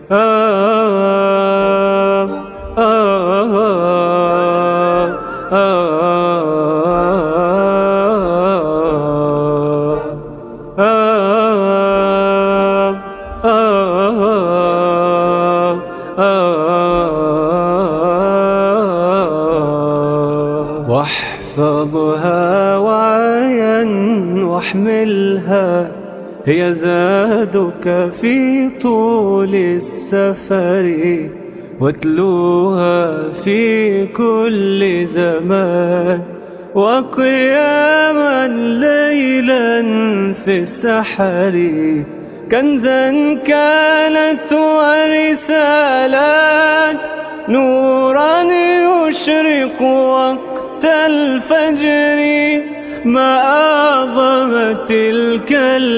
واحفظها وعيا واحملها هي زادك في طول السفر واتلوها في كل زمان وقياما ليلا في السحر كنزا كانت ورسالات نورا يشرق وقت الفجر ما أعظم تلك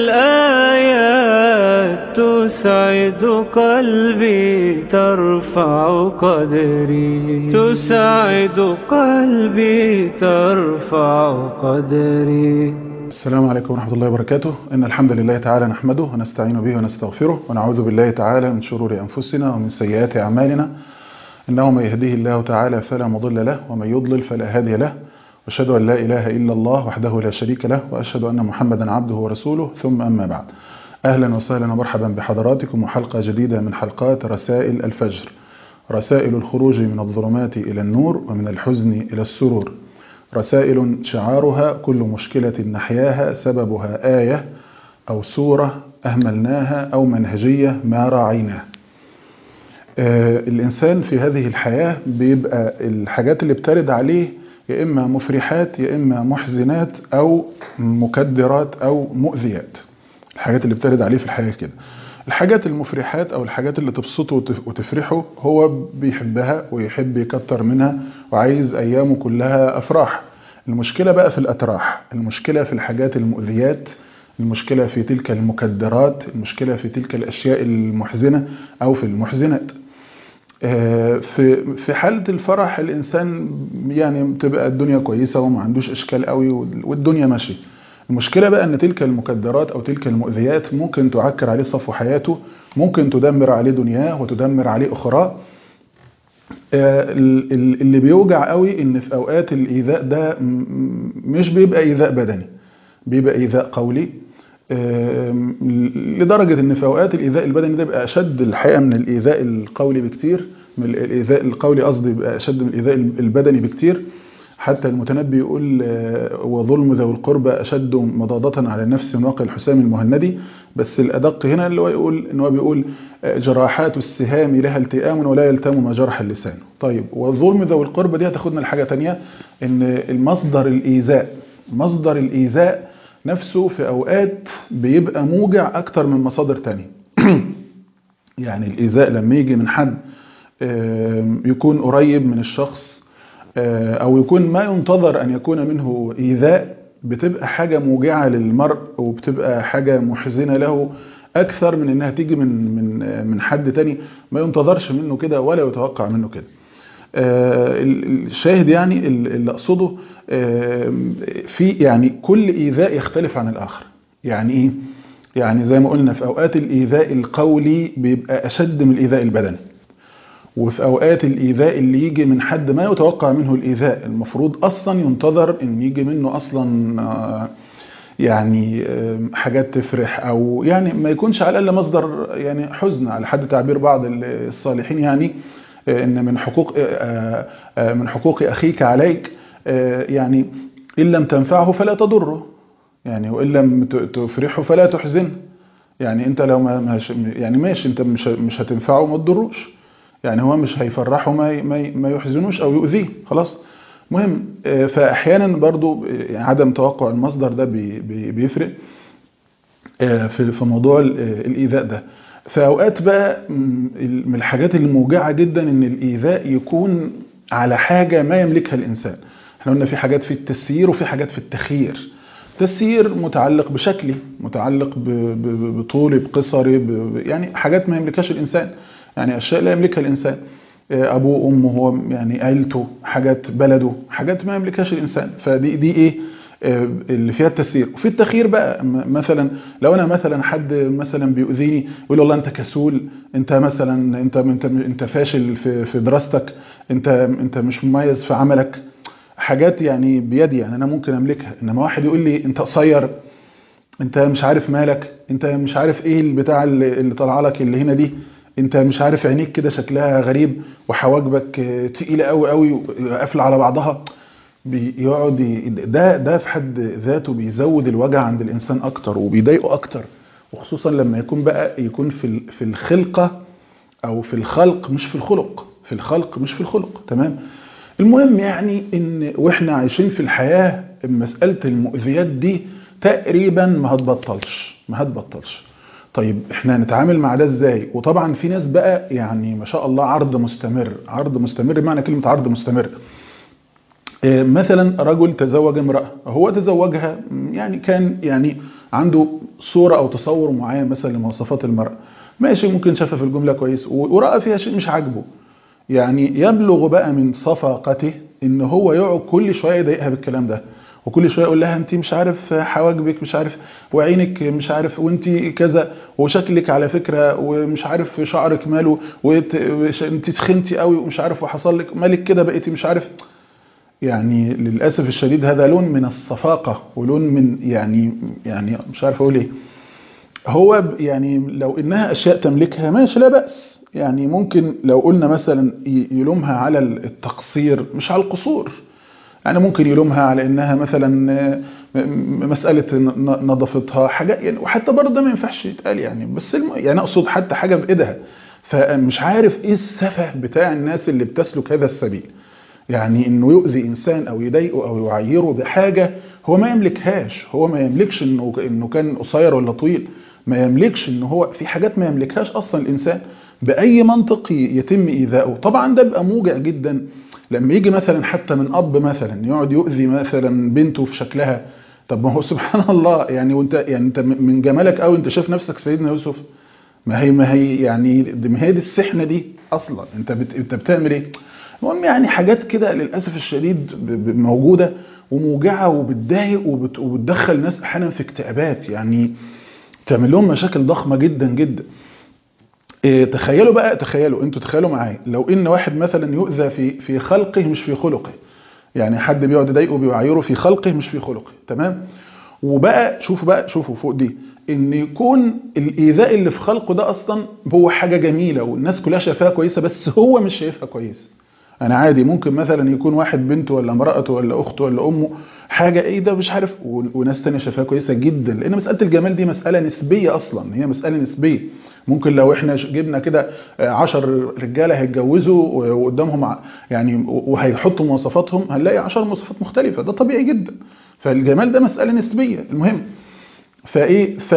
الآيات تسعد قلبي ترفع قدري تسعد قلبي ترفع قدري السلام عليكم ورحمة الله وبركاته إن الحمد لله تعالى نحمده ونستعين به ونستغفره ونعوذ بالله تعالى من شرور أنفسنا ومن سيئات أعمالنا إنه من يهديه الله تعالى فلا مضل له ومن يضلل فلا هادي له وأشهد أن لا إله إلا الله وحده لا شريك له وأشهد أن محمدا عبده ورسوله ثم أما بعد أهلا وسهلا ومرحبا بحضراتكم وحلقة جديدة من حلقات رسائل الفجر رسائل الخروج من الظلمات إلى النور ومن الحزن إلى السرور رسائل شعارها كل مشكلة نحياها سببها آية أو سورة أهملناها أو منهجية ما راعيناها آه الإنسان في هذه الحياة بيبقى الحاجات اللي بترد عليه يا إما مفرحات يا إما محزنات أو مكدرات أو مؤذيات الحاجات اللي بترد عليه في الحياة كده الحاجات المفرحات أو الحاجات اللي تبسطه وتفرحه هو بيحبها ويحب يكتر منها وعايز أيامه كلها أفراح المشكلة بقى في الأتراح المشكلة في الحاجات المؤذيات المشكلة في تلك المكدرات المشكلة في تلك الأشياء المحزنة أو في المحزنات في في حالة الفرح الإنسان يعني بتبقى الدنيا كويسة وما عندوش إشكال قوي والدنيا ماشية المشكلة بقى أن تلك المكدرات أو تلك المؤذيات ممكن تعكر عليه صفو حياته ممكن تدمر عليه دنياه وتدمر عليه أخرى اللي بيوجع قوي ان في اوقات الايذاء ده مش بيبقى ايذاء بدني بيبقى ايذاء قولي لدرجة ان في اوقات الايذاء البدني ده بيبقى اشد الحقيقة من الايذاء القولي بكتير من الايذاء القولي قصدي بيبقى اشد من الايذاء البدني بكتير حتى المتنبي يقول وظلم ذوي القربى اشد مضاضة على النفس من واقع الحسام المهندي بس الادق هنا اللي هو يقول ان هو بيقول جراحات السهام لها التئام ولا يلتم ما جرح اللسان طيب والظلم ذوي القربى دي هتاخدنا لحاجه ثانيه ان المصدر الايذاء مصدر الايذاء نفسه في اوقات بيبقى موجع اكتر من مصادر تانية يعني الايذاء لما يجي من حد يكون قريب من الشخص او يكون ما ينتظر ان يكون منه ايذاء بتبقى حاجه موجعه للمرء وبتبقى حاجه محزنه له اكثر من انها تيجي من من من حد تاني ما ينتظرش منه كده ولا يتوقع منه كده الشاهد يعني اللي اقصده في يعني كل ايذاء يختلف عن الاخر يعني ايه يعني زي ما قلنا في اوقات الايذاء القولي بيبقى اشد من الايذاء البدني وفي اوقات الايذاء اللي يجي من حد ما يتوقع منه الايذاء المفروض اصلا ينتظر ان يجي منه اصلا يعني حاجات تفرح او يعني ما يكونش على الاقل مصدر يعني حزن على حد تعبير بعض الصالحين يعني ان من حقوق من حقوق اخيك عليك يعني ان لم تنفعه فلا تضره يعني وان لم تفرحه فلا تحزنه يعني انت لو ما يعني ماشي انت مش مش هتنفعه ما تضروش يعني هو مش هيفرحه ما ما يحزنوش او يؤذيه خلاص مهم فاحيانا برضو عدم توقع المصدر ده بيفرق في في موضوع الايذاء ده في اوقات بقى من الحاجات الموجعه جدا ان الايذاء يكون على حاجه ما يملكها الانسان احنا قلنا في حاجات في التسيير وفي حاجات في التخيير التسيير متعلق بشكلي متعلق بطولي بقصري يعني حاجات ما يملكهاش الانسان يعني اشياء لا يملكها الانسان ابوه وامه هو يعني عيلته حاجات بلده حاجات ما يملكهاش الانسان فدي دي ايه اللي فيها التسيير وفي التخيير بقى مثلا لو انا مثلا حد مثلا بيؤذيني يقول والله انت كسول انت مثلا انت انت انت فاشل في في دراستك انت انت مش مميز في عملك حاجات يعني بيدي يعني انا ممكن املكها انما واحد يقول لي انت قصير انت مش عارف مالك انت مش عارف ايه البتاع اللي, اللي طالعه لك اللي هنا دي انت مش عارف عينيك كده شكلها غريب وحواجبك تقيله قوي قوي قافله على بعضها بيقعد ده ده في حد ذاته بيزود الوجع عند الانسان اكتر وبيضايقه اكتر وخصوصا لما يكون بقى يكون في في الخلقه او في الخلق مش في الخلق في الخلق مش في الخلق تمام المهم يعني ان واحنا عايشين في الحياه مساله المؤذيات دي تقريبا ما هتبطلش ما هتبطلش طيب احنا هنتعامل مع ده ازاي وطبعا في ناس بقى يعني ما شاء الله عرض مستمر عرض مستمر معنى كلمه عرض مستمر مثلا رجل تزوج امرأة هو تزوجها يعني كان يعني عنده صورة أو تصور معين مثلا لمواصفات المرأة ماشي ممكن شافها في الجملة كويس ورأى فيها شيء مش عاجبه يعني يبلغ بقى من صفاقته ان هو يقعد كل شوية يضايقها بالكلام ده وكل شويه يقول لها انت مش عارف حواجبك مش عارف وعينك مش عارف وانت كذا وشكلك على فكره ومش عارف شعرك ماله وانت تخنتي قوي ومش عارف وحصل لك مالك كده بقيتي مش عارف يعني للاسف الشديد هذا لون من الصفاقه ولون من يعني يعني مش عارف اقول ايه هو يعني لو انها اشياء تملكها ماشي لا باس يعني ممكن لو قلنا مثلا يلومها على التقصير مش على القصور يعني ممكن يلومها على انها مثلا مساله نظافتها حاجه يعني وحتى برضه ده ما ينفعش يتقال يعني بس الم... يعني اقصد حتى حاجه بايدها فمش عارف ايه السفه بتاع الناس اللي بتسلك هذا السبيل يعني انه يؤذي انسان او يضايقه او يعيره بحاجه هو ما يملكهاش هو ما يملكش انه انه كان قصير ولا طويل ما يملكش ان هو في حاجات ما يملكهاش اصلا الانسان باي منطق يتم ايذائه طبعا ده بيبقى موجع جدا لما يجي مثلا حتى من اب مثلا يقعد يؤذي مثلا بنته في شكلها طب ما هو سبحان الله يعني وانت يعني انت من جمالك قوي انت شايف نفسك سيدنا يوسف ما هي ما هي يعني ما هي دي السحنه دي اصلا انت بت انت بتعمل ايه المهم يعني حاجات كده للاسف الشديد موجوده وموجعه وبتضايق وبت وبتدخل ناس احيانا في اكتئابات يعني تعمل لهم مشاكل ضخمه جدا جدا إيه تخيلوا بقى تخيلوا انتوا تخيلوا معايا لو ان واحد مثلا يؤذى في في خلقه مش في خلقه يعني حد بيقعد يضايقه بيعايره في خلقه مش في خلقه تمام وبقى شوفوا بقى شوفوا فوق دي ان يكون الايذاء اللي في خلقه ده اصلا هو حاجه جميله والناس كلها شايفاها كويسه بس هو مش شايفها كويسه انا عادي ممكن مثلا يكون واحد بنته ولا امراته ولا اخته ولا امه حاجه ايه ده مش عارف وناس تانية شايفاها كويسه جدا لان مساله الجمال دي مساله نسبيه اصلا هي مساله نسبيه ممكن لو احنا جبنا كده 10 رجاله هيتجوزوا وقدامهم يعني وهيحطوا مواصفاتهم هنلاقي 10 مواصفات مختلفه ده طبيعي جدا فالجمال ده مساله نسبيه المهم فايه ف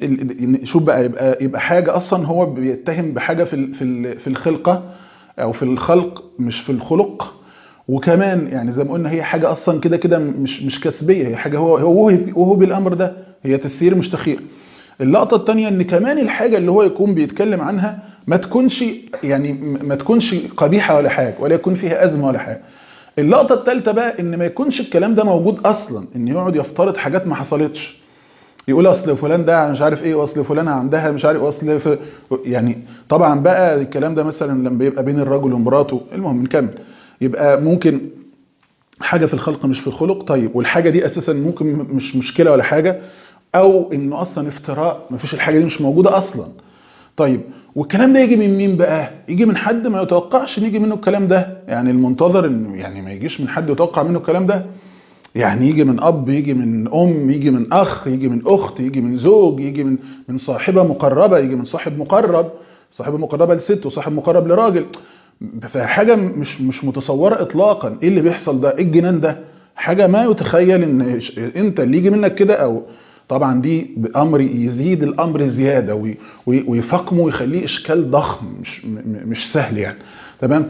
شوف بقى يبقى يبقى حاجه اصلا هو بيتهم بحاجه في في الخلقه او في الخلق مش في الخلق وكمان يعني زي ما قلنا هي حاجه اصلا كده كده مش مش كسبيه هي حاجه هو هو وهو بالامر ده هي تسيير مش تخيير اللقطه الثانيه ان كمان الحاجه اللي هو يكون بيتكلم عنها ما تكونش يعني ما تكونش قبيحه ولا حاجه ولا يكون فيها ازمه ولا حاجه اللقطه الثالثه بقى ان ما يكونش الكلام ده موجود اصلا ان يقعد يفترض حاجات ما حصلتش يقول اصل فلان ده مش عارف ايه واصل فلانه عندها مش عارف واصل ف... يعني طبعا بقى الكلام ده مثلا لما يبقى بين الرجل ومراته المهم نكمل يبقى ممكن حاجه في الخلق مش في الخلق طيب والحاجه دي اساسا ممكن مش مشكله ولا حاجه او انه اصلا افتراء ما فيش الحاجه دي مش موجوده اصلا طيب والكلام ده يجي من مين بقى يجي من حد ما يتوقعش ان يجي منه الكلام ده يعني المنتظر انه يعني ما يجيش من حد يتوقع منه الكلام ده يعني يجي من اب يجي من ام يجي من اخ يجي من اخت يجي من زوج يجي من من صاحبه مقربه يجي من صاحب مقرب صاحبه مقربه لست وصاحب مقرب لراجل فحاجه مش مش متصوره اطلاقا ايه اللي بيحصل ده ايه الجنان ده حاجه ما يتخيل ان انت اللي يجي منك كده او طبعا دي بامر يزيد الامر زياده ويفقمه ويخليه اشكال ضخم مش مش سهل يعني تمام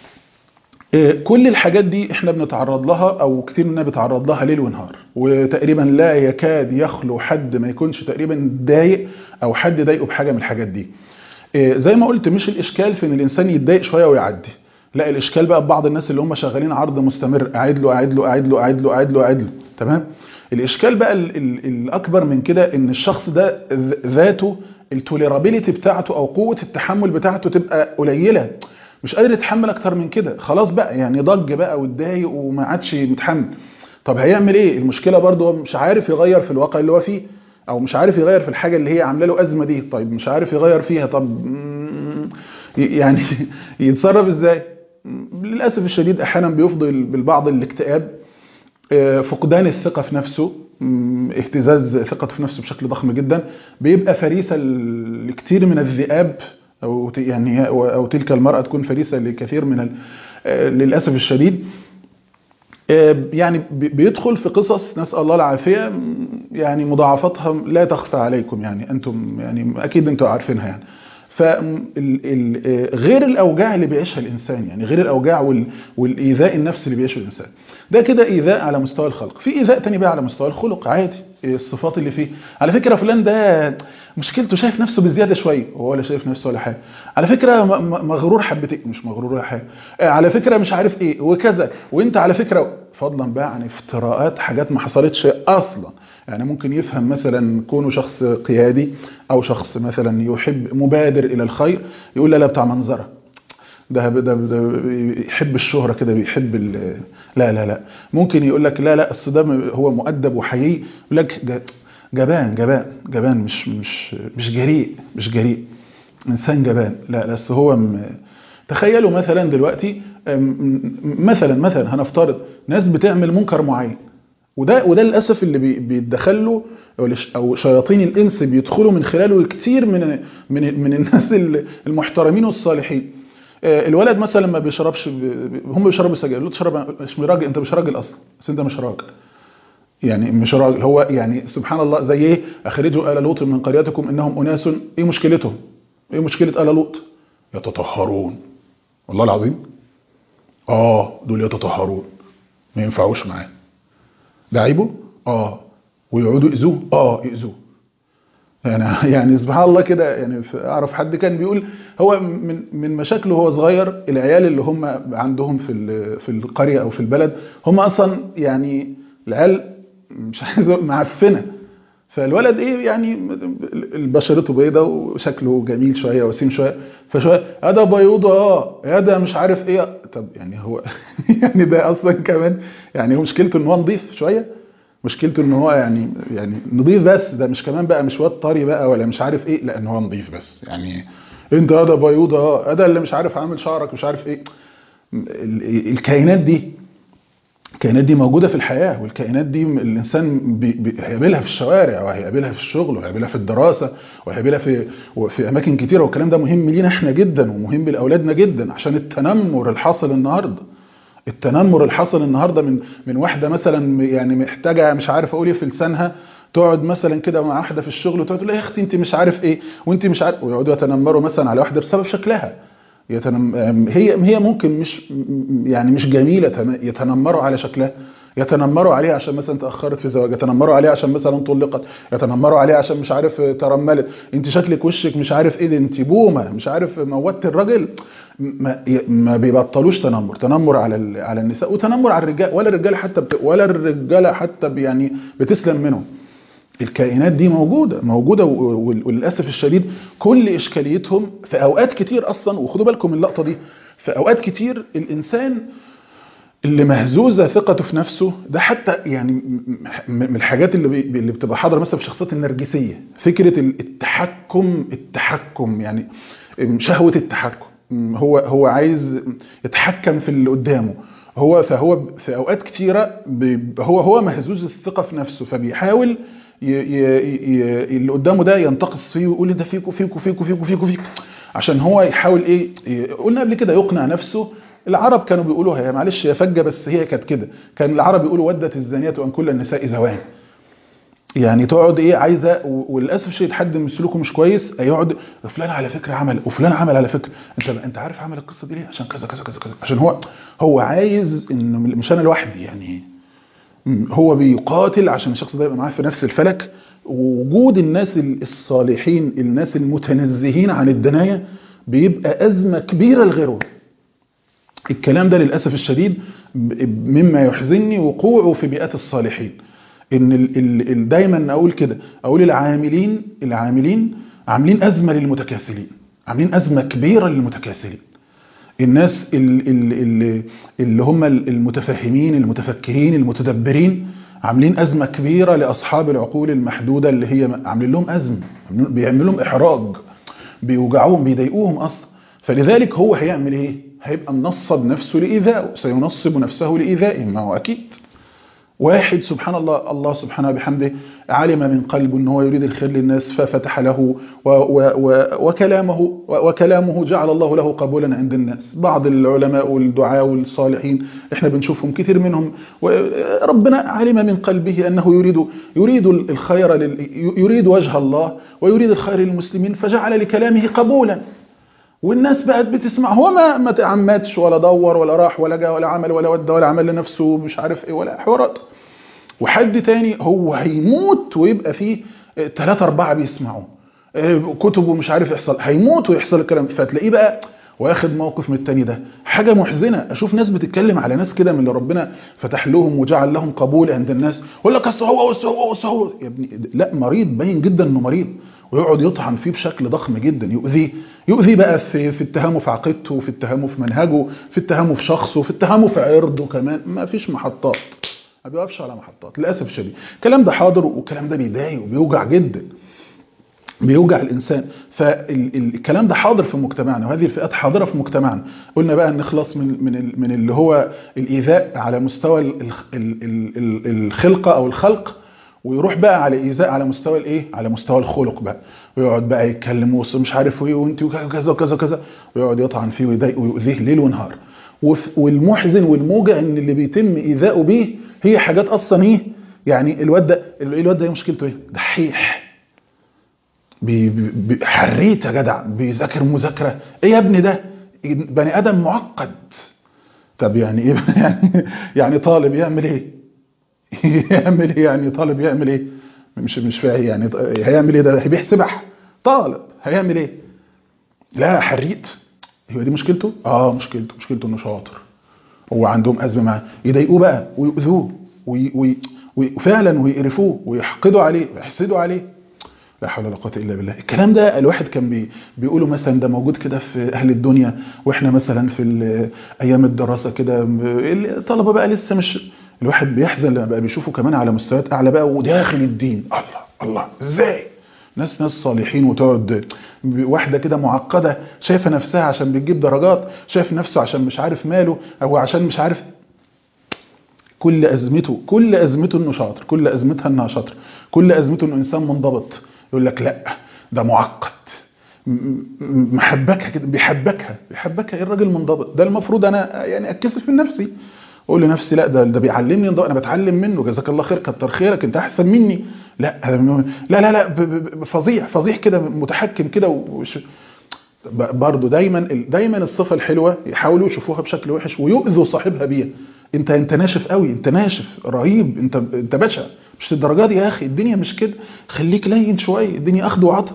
كل الحاجات دي احنا بنتعرض لها او كتير مننا بيتعرض لها ليل ونهار وتقريبا لا يكاد يخلو حد ما يكونش تقريبا ضايق او حد ضايقه بحاجه من الحاجات دي زي ما قلت مش الاشكال في ان الانسان يتضايق شويه ويعدي لا الاشكال بقى ببعض الناس اللي هم شغالين عرض مستمر قاعد له قاعد له قاعد له قاعد له قاعد له قاعد له تمام الاشكال بقى ال ال الاكبر من كده ان الشخص ده ذاته التوليرابيليتي بتاعته او قوه التحمل بتاعته تبقى قليله مش قادر يتحمل اكتر من كده خلاص بقى يعني ضج بقى واتضايق وما عادش متحمل طب هيعمل ايه المشكله برضه هو مش عارف يغير في الواقع اللي هو فيه او مش عارف يغير في الحاجه اللي هي عامله له ازمه دي طيب مش عارف يغير فيها طب يعني يتصرف ازاي للاسف الشديد احيانا بيفضل بالبعض الاكتئاب فقدان الثقه في نفسه اهتزاز ثقته في نفسه بشكل ضخم جدا بيبقى فريسه لكثير من الذئاب او يعني او تلك المراه تكون فريسه لكثير من للاسف الشديد يعني بيدخل في قصص نسال الله العافيه يعني مضاعفاتها لا تخفى عليكم يعني انتم يعني اكيد انتم عارفينها يعني فغير الاوجاع اللي بيعيشها الانسان يعني غير الاوجاع والايذاء النفسي اللي بيعيشه الانسان ده كده ايذاء على مستوى الخلق في ايذاء تاني بقى على مستوى الخلق عادي الصفات اللي فيه على فكره فلان ده مشكلته شايف نفسه بزياده شويه وهو ولا شايف نفسه ولا حاجه على فكره مغرور حبتين مش مغرور ولا حاجه على فكره مش عارف ايه وكذا وانت على فكره فضلا بقى عن افتراءات حاجات ما حصلتش اصلا يعني ممكن يفهم مثلا كونه شخص قيادي او شخص مثلا يحب مبادر الى الخير يقول لا لا بتاع منظره ده ده, ده يحب الشهره كده بيحب لا لا لا ممكن يقول لك لا لا اصل ده هو مؤدب وحيي يقول لك جبان جبان جبان مش مش مش جريء مش جريء انسان جبان لا لا اصل هو م... تخيلوا مثلا دلوقتي مثلا مثلا هنفترض ناس بتعمل منكر معين وده وده للاسف اللي بيتدخل له او شياطين الانس بيدخلوا من خلاله كتير من من من الناس المحترمين والصالحين الولد مثلا ما بيشربش هم بيشربوا سجاير له تشرب مش راجل انت مش راجل اصلا بس انت مش راجل يعني مش راجل هو يعني سبحان الله زي ايه اخرجوا ال لوط من قريتكم انهم اناس ايه مشكلتهم ايه مشكله ال لوط يتطهرون والله العظيم اه دول يتطهرون ما ينفعوش معاه ده عيبه اه ويقعدوا يأذوه اه يأذوه يعني يعني سبحان الله كده يعني اعرف حد كان بيقول هو من من مشاكله وهو صغير العيال اللي هم عندهم في في القريه او في البلد هم اصلا يعني العيال مش عايز معفنه فالولد ايه يعني بشرته بيضة وشكله جميل شويه وسيم شويه فشويه يا ده بيوضه اه يا ده مش عارف ايه طب يعني هو يعني ده اصلا كمان يعني هو مشكلته ان هو نظيف شويه مشكلته ان هو يعني يعني نظيف بس ده مش كمان بقى مش واد طري بقى ولا مش عارف ايه لا ان هو نظيف بس يعني انت ده بيوضه اه ده اللي مش عارف عامل شعرك مش عارف ايه الكائنات دي الكائنات دي موجوده في الحياه والكائنات دي الانسان بي بي هيقابلها في الشوارع وهيقابلها في الشغل وهيقابلها في الدراسه وهيقابلها في في اماكن كتيره والكلام ده مهم لينا احنا جدا ومهم لاولادنا جدا عشان التنمر الحاصل النهارده التنمر الحاصل النهارده من من واحده مثلا يعني محتاجه مش عارف اقول ايه في لسانها تقعد مثلا كده مع واحده في الشغل وتقعد تقول يا اختي انت مش عارف ايه وانت مش عارف ويقعدوا يتنمروا مثلا على واحده بسبب شكلها يتنم... هي هي ممكن مش يعني مش جميله يتنمروا على شكلها يتنمروا عليها عشان مثلا تاخرت في زواج يتنمروا عليها عشان مثلا طلقت يتنمروا عليها عشان مش عارف ترملت انت شكلك وشك مش عارف ايه انت بومه مش عارف موتت الراجل ما, ما بيبطلوش تنمر تنمر على على النساء وتنمر على الرجال ولا الرجاله حتى بت... ولا الرجاله حتى يعني بتسلم منهم الكائنات دي موجوده موجوده وللاسف الشديد كل اشكاليتهم في اوقات كتير اصلا وخدوا بالكم من اللقطه دي في اوقات كتير الانسان اللي مهزوزه ثقته في نفسه ده حتى يعني من الحاجات اللي بي اللي بتبقى حاضره مثلا في الشخصيات النرجسيه فكره التحكم التحكم يعني شهوه التحكم هو هو عايز يتحكم في اللي قدامه هو فهو في اوقات كتيره هو هو مهزوز الثقه في نفسه فبيحاول ي ي اللي قدامه ده ينتقص فيه ويقول ده فيكو فيكو فيكو فيكو فيكو فيكو عشان هو يحاول ايه قلنا قبل كده يقنع نفسه العرب كانوا بيقولوا هي معلش هي فجه بس هي كانت كده كان العرب يقولوا ودت الزانيه ان كل النساء زوان يعني تقعد ايه عايزه وللاسف الشديد حد من سلوكه مش كويس يقعد فلان على فكره عمل وفلان عمل على فكره انت انت عارف عمل القصه دي ليه عشان كذا كذا كذا كذا عشان هو هو عايز انه مش انا لوحدي يعني هو بيقاتل عشان الشخص ده يبقى معاه في نفس الفلك ووجود الناس الصالحين الناس المتنزهين عن الدنايه بيبقى ازمه كبيره لغيرهم الكلام ده للاسف الشديد مما يحزنني وقوعه في بيئات الصالحين ان ال ال ال دايما اقول كده اقول العاملين العاملين عاملين ازمه للمتكاسلين عاملين ازمه كبيره للمتكاسلين الناس ال- ال- ال- اللي هم المتفهمين المتفكرين المتدبرين عاملين أزمة كبيرة لأصحاب العقول المحدودة اللي هي عاملين لهم أزمة عاملين- بيعملوا لهم إحراج بيوجعوهم بيضايقوهم أصلا فلذلك هو هيعمل إيه؟ هيبقى منصب نفسه لإيذائه سينصب نفسه لإيذائه ما هو أكيد واحد سبحان الله الله سبحانه وبحمده علم من قلبه ان هو يريد الخير للناس ففتح له و و و وكلامه و- وكلامه جعل الله له قبولا عند الناس بعض العلماء والدعاء والصالحين احنا بنشوفهم كثير منهم ربنا علم من قلبه انه يريد يريد الخير لل يريد وجه الله ويريد الخير للمسلمين فجعل لكلامه قبولا والناس بقت بتسمع هو ما ما تعمدش ولا دور ولا راح ولا جا ولا عمل ولا ودى ولا عمل لنفسه مش عارف ايه ولا حوارات وحد تاني هو هيموت ويبقى فيه ثلاثة أربعة بيسمعوا آه، كتبه مش عارف يحصل هيموت ويحصل الكلام فتلاقيه بقى واخد موقف من التاني ده حاجة محزنة أشوف ناس بتتكلم على ناس كده من اللي ربنا فتح لهم وجعل لهم قبول عند الناس يقول لك أصل هو أصل هو أصل هو يا ابني لا مريض باين جدا إنه مريض ويقعد يطعن فيه بشكل ضخم جدا يؤذيه يؤذيه بقى في في اتهامه في عقيدته في اتهامه في منهجه في اتهامه في شخصه في اتهامه في عرضه كمان ما فيش محطات ما بيقفش على محطات للاسف الشديد الكلام ده حاضر والكلام ده بيضايق وبيوجع جدا بيوجع الانسان فالكلام ده حاضر في مجتمعنا وهذه الفئات حاضره في مجتمعنا قلنا بقى نخلص من من ال- من اللي هو الايذاء على مستوى ال- ال- ال- ال- الخلقه او الخلق ويروح بقى على ايذاء على مستوى الايه على مستوى الخلق بقى ويقعد بقى يتكلم وص- مش عارف ايه وانت وكذا وكذا وكذا ويقعد يطعن فيه ويضايقه ويؤذيه ليل ونهار وف- والمحزن والموجع ان اللي بيتم ايذاؤه بيه هي حاجات اصلا ايه يعني الواد ده الواد ده إيه مشكلته ايه دحيح بي بي حريت يا جدع بيذاكر مذاكره ايه يا ابني ده بني ادم معقد طب يعني ايه يعني يعني طالب يعمل ايه يعمل ايه يعني طالب يعمل ايه مش مش فاهم يعني ط- هيعمل ايه ده بيحسبح طالب هيعمل ايه لا حريت هو دي مشكلته اه مشكلته مشكلته انه شاطر هو عندهم ازمه معاه يضايقوه بقى ويؤذوه وي- وي- وي- وفعلا ويقرفوه ويحقدوا عليه ويحسدوا عليه لا حول ولا قوه الا بالله الكلام ده الواحد كان بي بيقوله مثلا ده موجود كده في اهل الدنيا واحنا مثلا في ال- ايام الدراسه كده م- الطلبه بقى لسه مش الواحد بيحزن لما بقى بيشوفه كمان على مستويات اعلى بقى وداخل الدين الله الله ازاي ناس ناس صالحين وتقعد واحده كده معقده شايفه نفسها عشان بتجيب درجات شايف نفسه عشان مش عارف ماله او عشان مش عارف كل ازمته كل ازمته انه شاطر كل ازمتها انها شاطر كل ازمته انه انسان منضبط يقول لك لا ده معقد م- م- محبكها كده بيحبكها بيحبكها ايه الراجل منضبط ده المفروض انا يعني اتكسف من نفسي اقول لنفسي لا ده ده بيعلمني انضبط انا بتعلم منه جزاك الله خير كتر خيرك انت احسن مني لا هذا من- لا لا لا ب- ب- ب- فظيع فظيع كده متحكم كده وش ب- برضه دايما دايما الصفه الحلوه يحاولوا يشوفوها بشكل وحش ويؤذوا صاحبها بيها انت انت ناشف قوي انت ناشف رهيب انت انت بشع مش الدرجه دي يا اخي الدنيا مش كده خليك لين شويه الدنيا اخد وعطا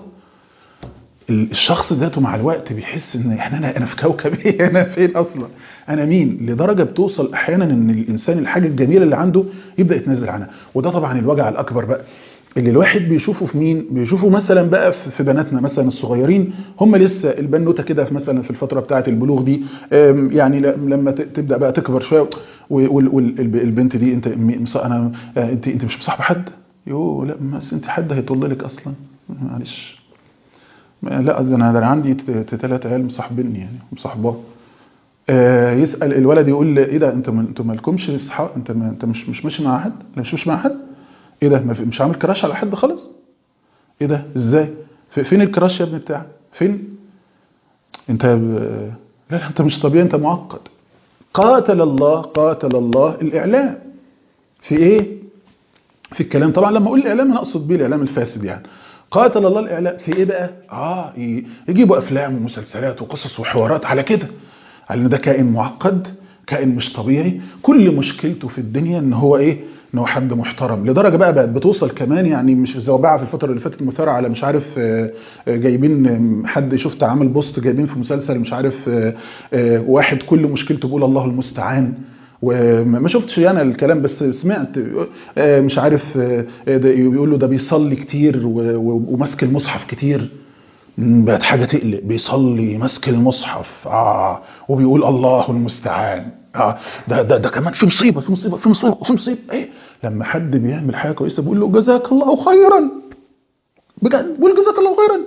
الشخص ذاته مع الوقت بيحس ان احنا انا انا في كوكب ايه انا فين اصلا انا مين لدرجه بتوصل احيانا ان الانسان الحاجه الجميله اللي عنده يبدا يتنازل عنها وده طبعا الوجع الاكبر بقى اللي الواحد بيشوفه في مين بيشوفه مثلا بقى في في بناتنا مثلا الصغيرين هم لسه البنوته كده في مثلا في الفتره بتاعه البلوغ دي أم، يعني ل- لما ت- تبدا بقى تكبر شويه والبنت دي انت م- مص- انا آه، انت انت مش مصاحبه حد يو لا بس انت حد هيطل لك اصلا معلش لا ده انا ده أنا عندي ثلاث عيال مصاحبيني يعني مصاحباه آه، يسال الولد يقول لي ايه ده انت ما- انتوا مالكمش اصحاب انت ما انت مش مش ماشي مع حد لا مش ماشي مع حد ايه ده ما في- مش عامل كراش على حد خالص ايه ده ازاي في- فين الكراش يا ابني بتاعك فين انت ب- لا لا انت مش طبيعي انت معقد قاتل الله قاتل الله الاعلام في ايه في الكلام طبعا لما اقول الاعلام انا اقصد بيه الاعلام الفاسد يعني قاتل الله الاعلام في ايه بقى اه ي- يجيبوا افلام ومسلسلات وقصص وحوارات على كده على ان ده كائن معقد كائن مش طبيعي كل مشكلته في الدنيا ان هو ايه ان هو حد محترم لدرجه بقى بقت بتوصل كمان يعني مش زي وباعه في الفتره اللي فاتت مثاره على مش عارف آه، آه، جايبين آم، حد شفت عامل بوست جايبين في مسلسل مش عارف آه، آه، واحد كل مشكلته بيقول الله المستعان وما شفتش انا الكلام بس سمعت آه، مش عارف آه، ده بيقول له ده بيصلي كتير و- و- وماسك المصحف كتير مم، بقت حاجه تقلق بيصلي ماسك المصحف اه وبيقول الله المستعان اه ده ده ده كمان في مصيبه في مصيبه في مصيبه في مصيبه ايه لما حد بيعمل حاجه كويسه بيقول له جزاك الله خيرا بجد بيقول جزاك الله خيرا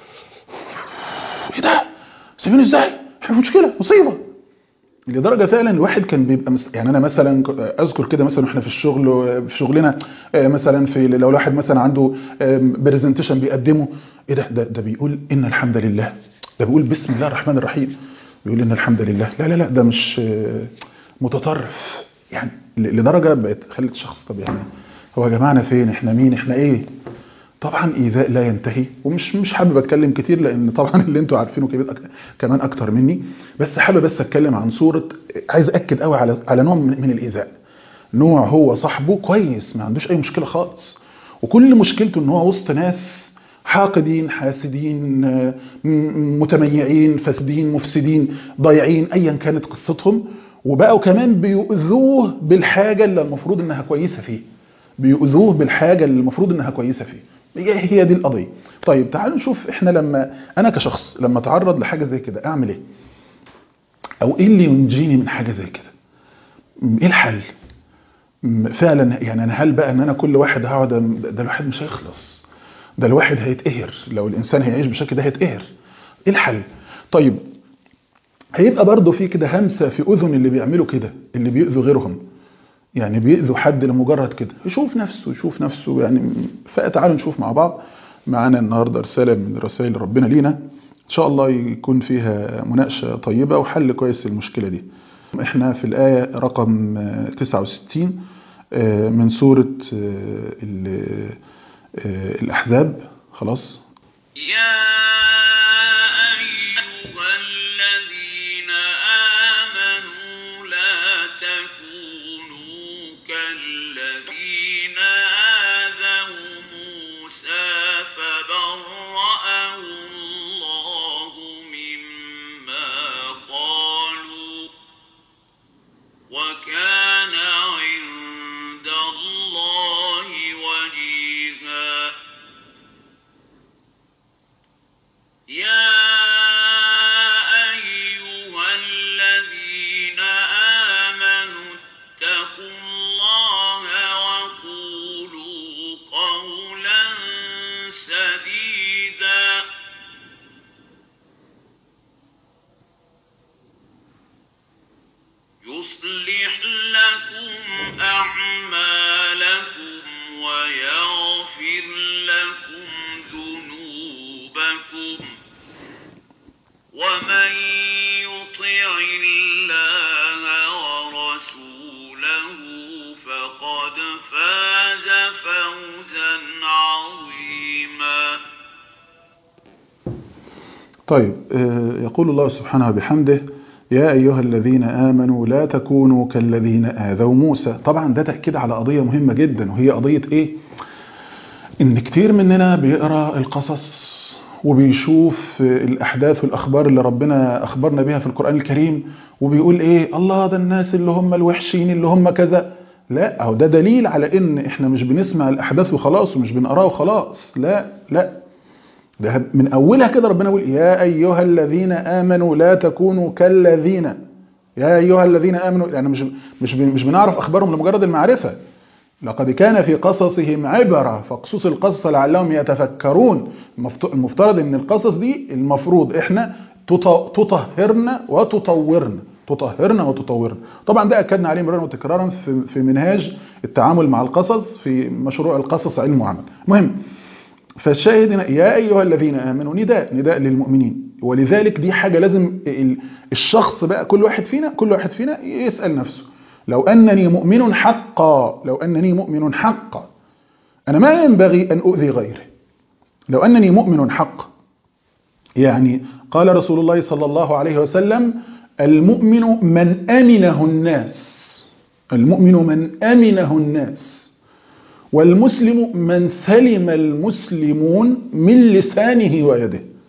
ايه ده سيبيني ازاي احنا في مشكله مصيبه لدرجه فعلا الواحد كان بيبقى مس... يعني انا مثلا ك- اذكر كده مثلا واحنا في الشغل في شغلنا آه، مثلا في لو الواحد مثلا عنده برزنتيشن بيقدمه ايه ده ده, ده بيقول ان الحمد لله ده بيقول بسم الله الرحمن الرحيم بيقول ان الحمد لله لا لا لا ده مش آه، متطرف يعني ل- لدرجه بقت خلت الشخص طب يعني هو يا جماعه أنا فين احنا مين احنا ايه طبعا ايذاء لا ينتهي ومش مش حابب اتكلم كتير لان طبعا اللي انتوا عارفينه كبير أك- كمان اكتر مني بس حابب بس اتكلم عن صوره عايز اكد قوي على على نوع من من الايذاء نوع هو صاحبه كويس ما عندوش اي مشكله خالص وكل مشكلته ان هو وسط ناس حاقدين حاسدين آه، م- متميعين فاسدين مفسدين ضايعين ايا كانت قصتهم وبقوا كمان بيؤذوه بالحاجه اللي المفروض انها كويسه فيه بيؤذوه بالحاجه اللي المفروض انها كويسه فيه هي هي دي القضيه طيب تعالوا نشوف احنا لما انا كشخص لما اتعرض لحاجه زي كده اعمل ايه او ايه اللي ينجيني من حاجه زي كده م- ايه الحل م- فعلا يعني انا هل بقى ان انا كل واحد هقعد أم- ده الواحد مش هيخلص ده الواحد هيتقهر لو الانسان هيعيش بالشكل ده هيتقهر ايه الحل طيب هيبقى برضه في كده همسه في اذن اللي بيعملوا كده اللي بيؤذوا غيرهم يعني بيأذوا حد لمجرد كده يشوف نفسه يشوف نفسه يعني فتعالوا نشوف مع بعض معانا النهارده رساله من رسائل ربنا لينا ان شاء الله يكون فيها مناقشه طيبه وحل كويس للمشكله دي احنا في الايه رقم آه، 69 آه، من سوره آه، ال- آه، الاحزاب خلاص يا أيها الذين آمنوا لا تكونوا كالذين آذوا موسى فبرأه الله مما قالوا وكان عند الله وجيها يا أيها الذين آمنوا اتقوا الله وقولوا قولا سديدا يصلح لكم أعمالكم ويغفر لكم ذنوبكم ومن يطع الله ورسوله فقد فاز فوزا عظيما طيب آه، يقول الله سبحانه بحمده يا أيها الذين آمنوا لا تكونوا كالذين آذوا موسى طبعا ده تأكيد على قضية مهمة جدا وهي قضية إيه إن كتير مننا بيقرأ القصص وبيشوف الأحداث والأخبار اللي ربنا أخبرنا بها في القرآن الكريم وبيقول إيه الله ده الناس اللي هم الوحشين اللي هم كذا لا أو ده دليل على إن إحنا مش بنسمع الأحداث وخلاص ومش بنقراها وخلاص لا لا ده من اولها كده ربنا يقول يا ايها الذين امنوا لا تكونوا كالذين يا ايها الذين امنوا يعني مش مش بن- مش بنعرف اخبارهم لمجرد المعرفه لقد كان في قصصهم عبره فاقصص القصص لعلهم يتفكرون المفت- المفترض ان القصص دي المفروض احنا تط- تطهرنا وتطورنا تطهرنا وتطورنا طبعا ده اكدنا عليه مرارا وتكرارا في في منهاج التعامل مع القصص في مشروع القصص علم وعمل المهم فالشاهد هنا يا ايها الذين امنوا نداء نداء للمؤمنين ولذلك دي حاجه لازم ال- الشخص بقى كل واحد فينا كل واحد فينا يسال نفسه لو انني مؤمن حقا لو انني مؤمن حقا انا ما ينبغي ان اؤذي غيري لو انني مؤمن حقا يعني قال رسول الله صلى الله عليه وسلم المؤمن من امنه الناس المؤمن من امنه الناس والمسلم من سلم المسلمون من لسانه ويده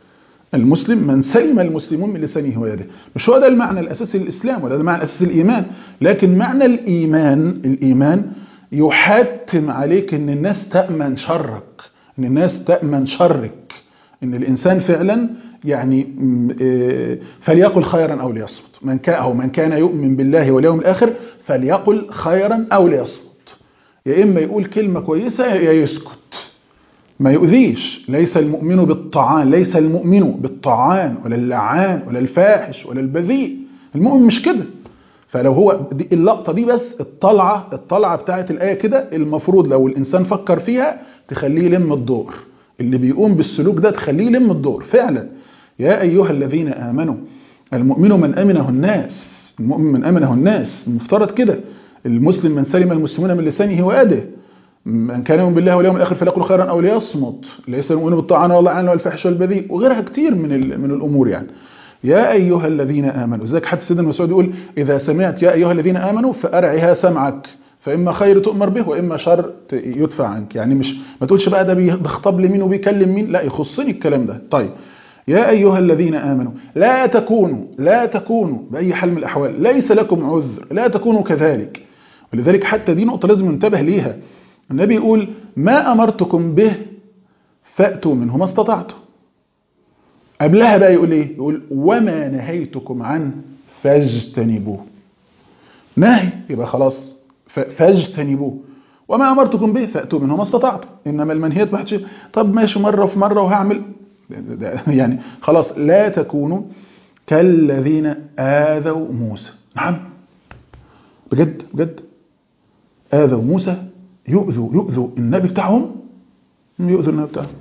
المسلم من سلم المسلمون من لسانه ويده مش هو ده المعنى الاساسي للاسلام ولا ده المعنى الاساسي للايمان لكن معنى الايمان الايمان يحتم عليك ان الناس تامن شرك ان الناس تامن شرك ان الانسان فعلا يعني فليقل خيرا او ليصمت من كان او من كان يؤمن بالله واليوم الاخر فليقل خيرا او ليصمت يا اما يقول كلمه كويسه يا يسكت ما يؤذيش ليس المؤمن بالطعان ليس المؤمن بالطعان ولا اللعان ولا الفاحش ولا البذيء المؤمن مش كده فلو هو دي اللقطه دي بس الطلعه الطلعه بتاعت الايه كده المفروض لو الانسان فكر فيها تخليه يلم الدور اللي بيقوم بالسلوك ده تخليه يلم الدور فعلا يا ايها الذين امنوا المؤمن من امنه الناس المؤمن من امنه الناس المفترض كده المسلم من سلم المسلمون من لسانه ويده من كان يؤمن بالله واليوم الاخر فليقل خيرا او ليصمت ليس المؤمن بالطعن واللعان والفحش والبذيء وغيرها كتير من من الامور يعني يا ايها الذين امنوا ذلك حتى سيدنا مسعود يقول اذا سمعت يا ايها الذين امنوا فارعها سمعك فاما خير تؤمر به واما شر يدفع عنك يعني مش ما تقولش بقى ده بيخطب لمين وبيكلم مين لا يخصني الكلام ده طيب يا ايها الذين امنوا لا تكونوا لا تكونوا باي حال من الاحوال ليس لكم عذر لا تكونوا كذلك ولذلك حتى دي نقطه لازم ننتبه ليها النبي يقول ما أمرتكم به فأتوا منه ما استطعتم قبلها بقى يقول ايه يقول وما نهيتكم عنه فاجتنبوه نهي يبقى خلاص فاجتنبوه وما أمرتكم به فأتوا منه ما استطعتم إنما المنهيات ما حدش طب ماشي مرة في مرة وهعمل يعني خلاص لا تكونوا كالذين آذوا موسى نعم بجد بجد آذوا موسى يؤذوا يؤذوا النبي بتاعهم يؤذوا النبي بتاعهم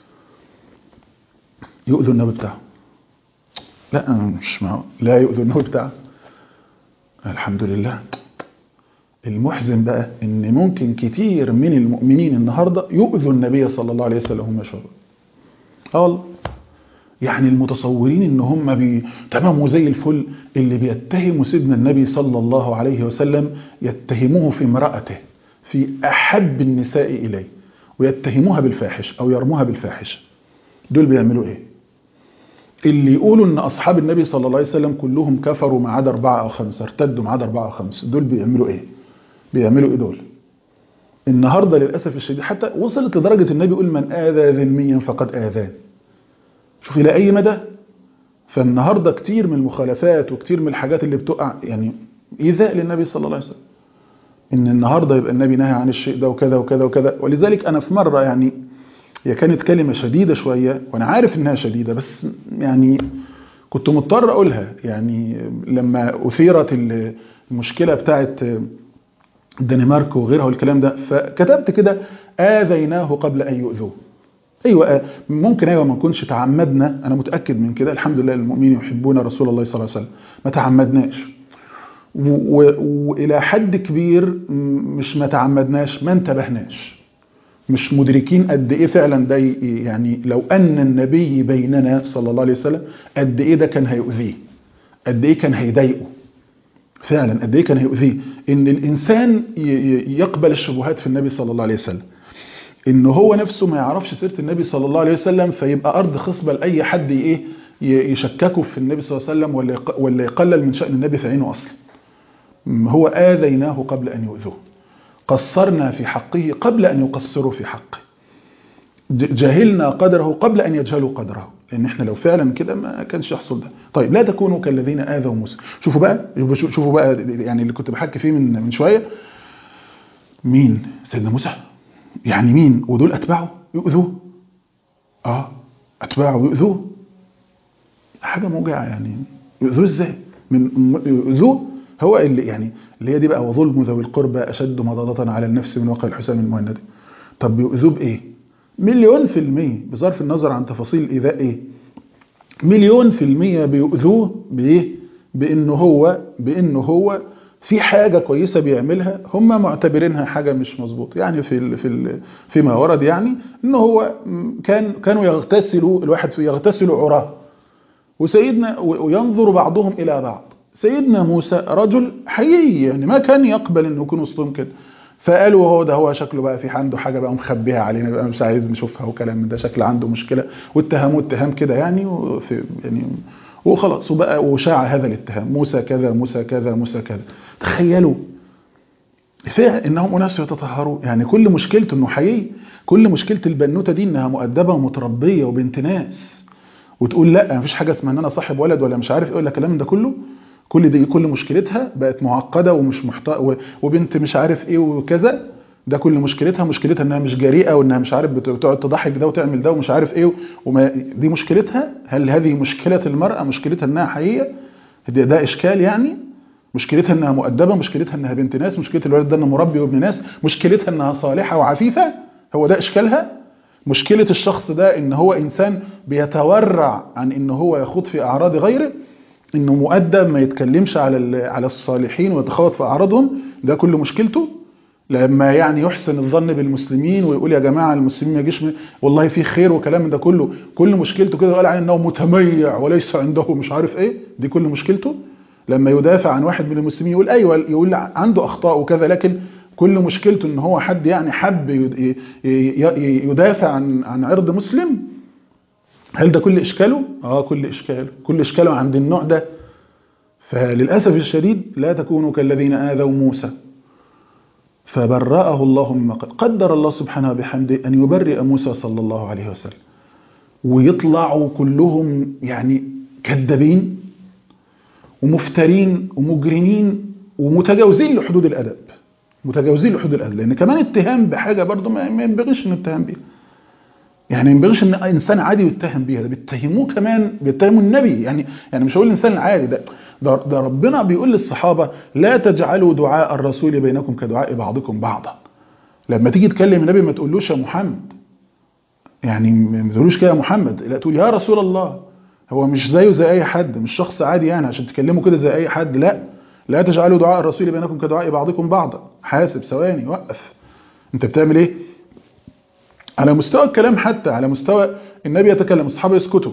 يؤذوا النبي بتاعهم لا مش معه لا يؤذوا النبي بتاعهم الحمد لله المحزن بقى ان ممكن كتير من المؤمنين النهارده يؤذوا النبي صلى الله عليه وسلم هم شر اه والله يعني المتصورين ان هم بي... تمام وزي الفل اللي بيتهموا سيدنا النبي صلى الله عليه وسلم يتهموه في امرأته في أحب النساء إليه ويتهموها بالفاحش أو يرموها بالفاحش دول بيعملوا إيه اللي يقولوا ان اصحاب النبي صلى الله عليه وسلم كلهم كفروا ما عدا اربعه او خمسه ارتدوا ما عدا اربعه او خمسه دول بيعملوا ايه بيعملوا ايه دول النهارده للاسف الشديد حتى وصلت لدرجه النبي يقول من اذى ذميا فقد اذان شوف الى اي مدى فالنهارده كتير من المخالفات وكتير من الحاجات اللي بتقع يعني ايذاء للنبي صلى الله عليه وسلم ان النهارده يبقى النبي نهى عن الشيء ده وكذا وكذا وكذا ولذلك انا في مره يعني هي كانت كلمه شديده شويه وانا عارف انها شديده بس يعني كنت مضطر اقولها يعني لما اثيرت المشكله بتاعه الدنمارك وغيرها والكلام ده فكتبت كده اذيناه قبل ان يؤذوه ايوه ممكن ايوه ما نكونش تعمدنا انا متاكد من كده الحمد لله المؤمنين يحبون رسول الله صلى الله عليه وسلم ما تعمدناش والى حد كبير مش ما تعمدناش ما انتبهناش مش مدركين قد ايه فعلا ده يعني لو ان النبي بيننا صلى الله عليه وسلم قد ايه ده كان هيؤذيه قد ايه كان هيضايقه فعلا قد ايه كان هيؤذيه ان الانسان يقبل الشبهات في النبي صلى الله عليه وسلم ان هو نفسه ما يعرفش سيره النبي صلى الله عليه وسلم فيبقى ارض خصبه لاي حد ايه يشككه في النبي صلى الله عليه وسلم ولا ولا يقلل من شان النبي في عينه اصلا هو اذيناه قبل ان يؤذوه قصرنا في حقه قبل ان يقصروا في حقه جهلنا قدره قبل ان يجهلوا قدره لان احنا لو فعلا كده ما كانش يحصل ده طيب لا تكونوا كالذين اذوا موسى شوفوا بقى شوفوا بقى يعني اللي كنت بحكي فيه من من شويه مين سيدنا موسى يعني مين ودول اتباعه يؤذوه اه اتباعه يؤذوه حاجه موجعه يعني يؤذوه ازاي من يؤذوه هو اللي يعني اللي هي دي بقى وظلم ذوي القربى اشد مضاضة على النفس من وقع الحسام المهند طب بيؤذوه بايه مليون في المية بصرف النظر عن تفاصيل الايذاء ايه مليون في المية بيؤذوه بايه بانه هو بانه هو في حاجة كويسة بيعملها هم معتبرينها حاجة مش مظبوط يعني في ال في ال فيما ورد يعني ان هو كان كانوا يغتسلوا الواحد يغتسلوا عراه وسيدنا وينظر بعضهم الى بعض سيدنا موسى رجل حقيقي يعني ما كان يقبل انه يكون وسطهم كده فقالوا هو ده هو شكله بقى في عنده حاجه بقى مخبيها علينا بقى مش عايز نشوفها وكلام من ده شكل عنده مشكله واتهموه اتهام كده يعني وفي يعني وخلاص وبقى وشاع هذا الاتهام موسى كذا موسى كذا موسى كذا تخيلوا فعلا انهم اناس يتطهرون يعني كل مشكلته انه حقيقي كل مشكله البنوته دي انها مؤدبه ومتربيه وبنت ناس وتقول لا مفيش حاجه اسمها ان انا صاحب ولد ولا مش عارف ايه ولا الكلام ده كله كل دي كل مشكلتها بقت معقده ومش محت... وبنت مش عارف ايه وكذا ده كل مشكلتها مشكلتها انها مش جريئه وانها مش عارف بتقعد تضحك ده وتعمل ده ومش عارف ايه وما دي مشكلتها هل هذه مشكله المراه مشكلتها انها حقيقيه ده, ده اشكال يعني مشكلتها انها مؤدبه مشكلتها انها بنت ناس مشكله الولد ده انه مربي وابن ناس مشكلتها انها صالحه وعفيفه هو ده اشكالها مشكله الشخص ده ان هو انسان بيتورع عن ان هو يخوض في اعراض غيره انه مؤدب ما يتكلمش على على الصالحين ويتخوض في اعراضهم ده كل مشكلته لما يعني يحسن الظن بالمسلمين ويقول يا جماعه المسلمين ما يجيش والله في خير وكلام من ده كله كل مشكلته كده يقول عن انه متميع وليس عنده مش عارف ايه دي كل مشكلته لما يدافع عن واحد من المسلمين يقول ايوه يقول عنده اخطاء وكذا لكن كل مشكلته ان هو حد يعني حب يدافع عن عن عرض مسلم هل ده كل اشكاله اه كل اشكاله كل اشكاله عند النوع ده فللاسف الشديد لا تكونوا كالذين اذوا موسى فبرأه الله مما قال قدر الله سبحانه بحمده ان يبرئ موسى صلى الله عليه وسلم ويطلعوا كلهم يعني كذابين ومفترين ومجرمين ومتجاوزين لحدود الادب متجاوزين لحدود الادب لان كمان اتهام بحاجه برضه ما ينبغيش نتهم بيها يعني ما ينبغيش ان انسان عادي يتهم بيها ده بيتهموه كمان بيتهموا النبي يعني يعني مش هقول الانسان العادي ده ده, ده ربنا بيقول للصحابه لا تجعلوا دعاء الرسول بينكم كدعاء بعضكم بعضا لما تيجي تكلم النبي ما تقولوش يا محمد يعني ما تقولوش كده يا محمد لا تقول يا رسول الله هو مش زيه زي اي حد مش شخص عادي يعني عشان تكلمه كده زي اي حد لا لا تجعلوا دعاء الرسول بينكم كدعاء بعضكم بعضا حاسب ثواني وقف انت بتعمل ايه على مستوى الكلام حتى على مستوى النبي يتكلم الصحابه يسكتوا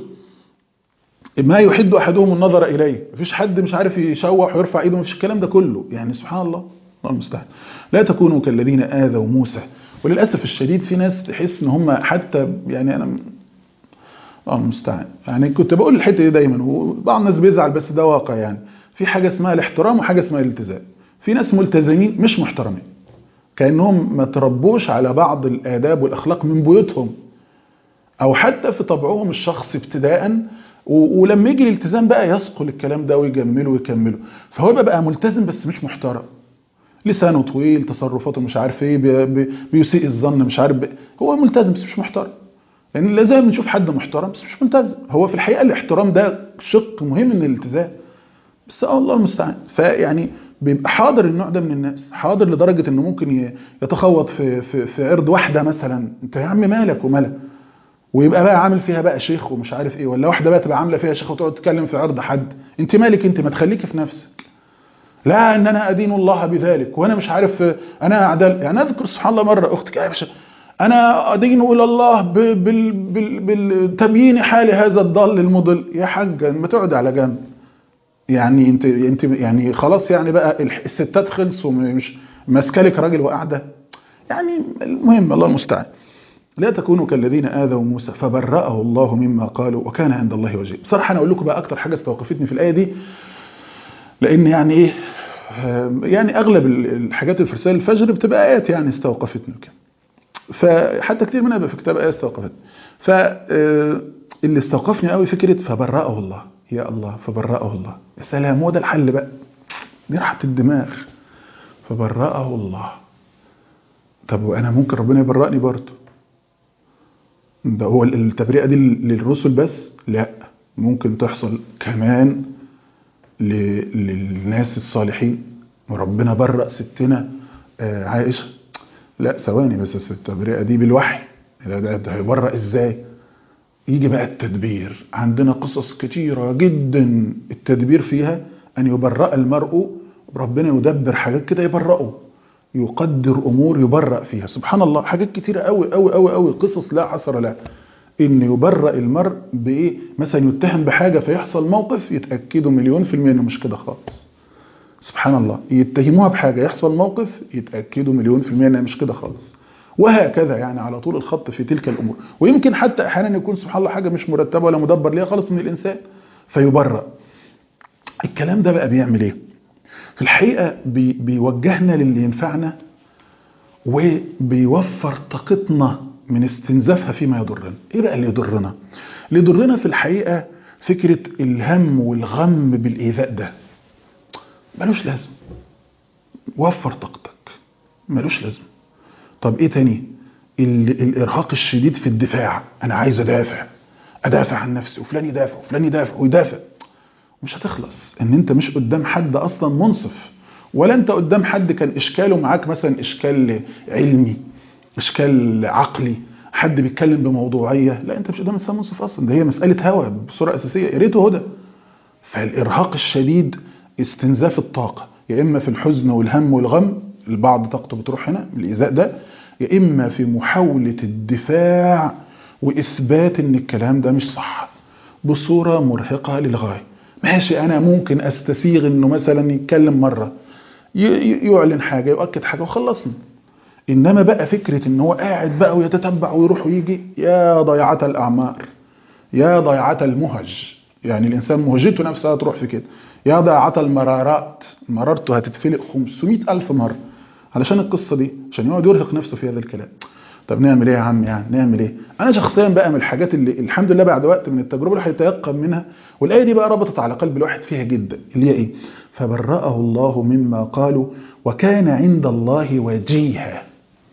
ما يحد احدهم النظر اليه مفيش حد مش عارف يشوح ويرفع ايده مفيش الكلام ده كله يعني سبحان الله الله المستعان لا تكونوا كالذين اذوا موسى وللاسف الشديد في ناس تحس ان هم حتى يعني انا الله المستعان يعني كنت بقول الحته دي دايما وبعض الناس بيزعل بس ده واقع يعني في حاجه اسمها الاحترام وحاجه اسمها الالتزام في ناس ملتزمين مش محترمين كانهم ما تربوش على بعض الاداب والاخلاق من بيوتهم او حتى في طبعهم الشخصي ابتداء ولما يجي الالتزام بقى يثقل الكلام ده ويجمله ويكمله فهو يبقى بقى ملتزم بس مش محترم لسانه طويل تصرفاته مش عارف ايه بي بي بيسيء الظن مش عارف بي هو ملتزم بس مش محترم لان يعني لازم نشوف حد محترم بس مش ملتزم هو في الحقيقه الاحترام ده شق مهم من الالتزام بس الله المستعان فيعني بيبقى حاضر النوع ده من الناس حاضر لدرجه انه ممكن يتخوض في في في عرض واحده مثلا انت يا عم مالك ومالك ويبقى بقى عامل فيها بقى شيخ ومش عارف ايه ولا واحده بقى تبقى عامله فيها شيخ وتقعد تتكلم في عرض حد انت مالك انت ما تخليكي في نفسك لا ان انا ادين الله بذلك وانا مش عارف انا اعدل يعني اذكر سبحان الله مره اختك عائشه انا ادين الى الله بالتبيين حال هذا الضال المضل يا حاجه ما تقعد على جنب يعني انت انت يعني خلاص يعني بقى الستات خلصوا مش ماسكالك راجل وقاعده يعني المهم الله المستعان لا تكونوا كالذين آذوا موسى فبرأه الله مما قالوا وكان عند الله وجيه بصراحة أنا أقول لكم بقى أكتر حاجة استوقفتني في الآية دي لأن يعني إيه يعني أغلب الحاجات اللي في رسائل الفجر بتبقى آيات يعني استوقفتني كده فحتى كتير منها في كتاب آيات استوقفتني فاللي استوقفني قوي فكرة فبرأه الله يا الله فبرأه الله يا سلام هو ده الحل بقى دي راحة الدماغ فبرأه الله طب وأنا ممكن ربنا يبرأني برضه ده هو التبرئة دي للرسل بس لا ممكن تحصل كمان للناس الصالحين وربنا برأ ستنا عائشة لا ثواني بس التبرئة دي بالوحي ده هيبرأ ازاي يجي بقى التدبير عندنا قصص كتيرة جدا التدبير فيها أن يبرأ المرء ربنا يدبر حاجات كده يبرأه يقدر امور يبرأ فيها سبحان الله حاجات كتيره قوي قوي قوي قوي قصص لا حصر لها ان يبرأ المرء بايه مثلا يتهم بحاجه فيحصل موقف يتاكدوا مليون في الميه انه مش كده خالص سبحان الله يتهموها بحاجة يحصل موقف يتأكدوا مليون في المية انها مش كده خالص وهكذا يعني على طول الخط في تلك الأمور ويمكن حتى أحيانا يكون سبحان الله حاجة مش مرتبة ولا مدبر ليها خالص من الإنسان فيبرأ الكلام ده بقى بيعمل ايه في الحقيقة بي بيوجهنا للي ينفعنا وبيوفر طاقتنا من استنزافها فيما يضرنا ايه بقى اللي يضرنا اللي يضرنا في الحقيقة فكرة الهم والغم بالإيذاء ده ملوش لازم وفر طاقتك ملوش لازم طب ايه تاني ال- الارهاق الشديد في الدفاع انا عايز ادافع ادافع عن نفسي وفلان يدافع وفلان يدافع ويدافع مش هتخلص ان انت مش قدام حد اصلا منصف ولا انت قدام حد كان اشكاله معاك مثلا اشكال علمي اشكال عقلي حد بيتكلم بموضوعيه لا انت مش قدام انسان منصف اصلا ده هي مساله هوى بصوره اساسيه يا ريته هدى فالارهاق الشديد استنزاف الطاقه يا اما في الحزن والهم والغم البعض طاقته بتروح هنا من الايذاء ده يا اما في محاوله الدفاع واثبات ان الكلام ده مش صح بصوره مرهقه للغايه ماشي انا ممكن استسيغ انه مثلا يتكلم مره ي- ي- يعلن حاجه يؤكد حاجه وخلصنا انما بقى فكره ان هو قاعد بقى ويتتبع ويروح ويجي يا ضيعه الاعمار يا ضيعه المهج يعني الانسان مهجته نفسها تروح في كده يا ضيعه المرارات مرارته هتتفلق 500 الف مره علشان القصه دي عشان يقعد يرهق نفسه في هذا الكلام طب نعمل ايه يا عم يعني نعمل ايه انا شخصيا بقى من الحاجات اللي الحمد لله بعد وقت من التجربه الواحد يتيقن منها والايه دي بقى ربطت على قلب الواحد فيها جدا اللي هي ايه فبرأه الله مما قالوا وكان عند الله وجيها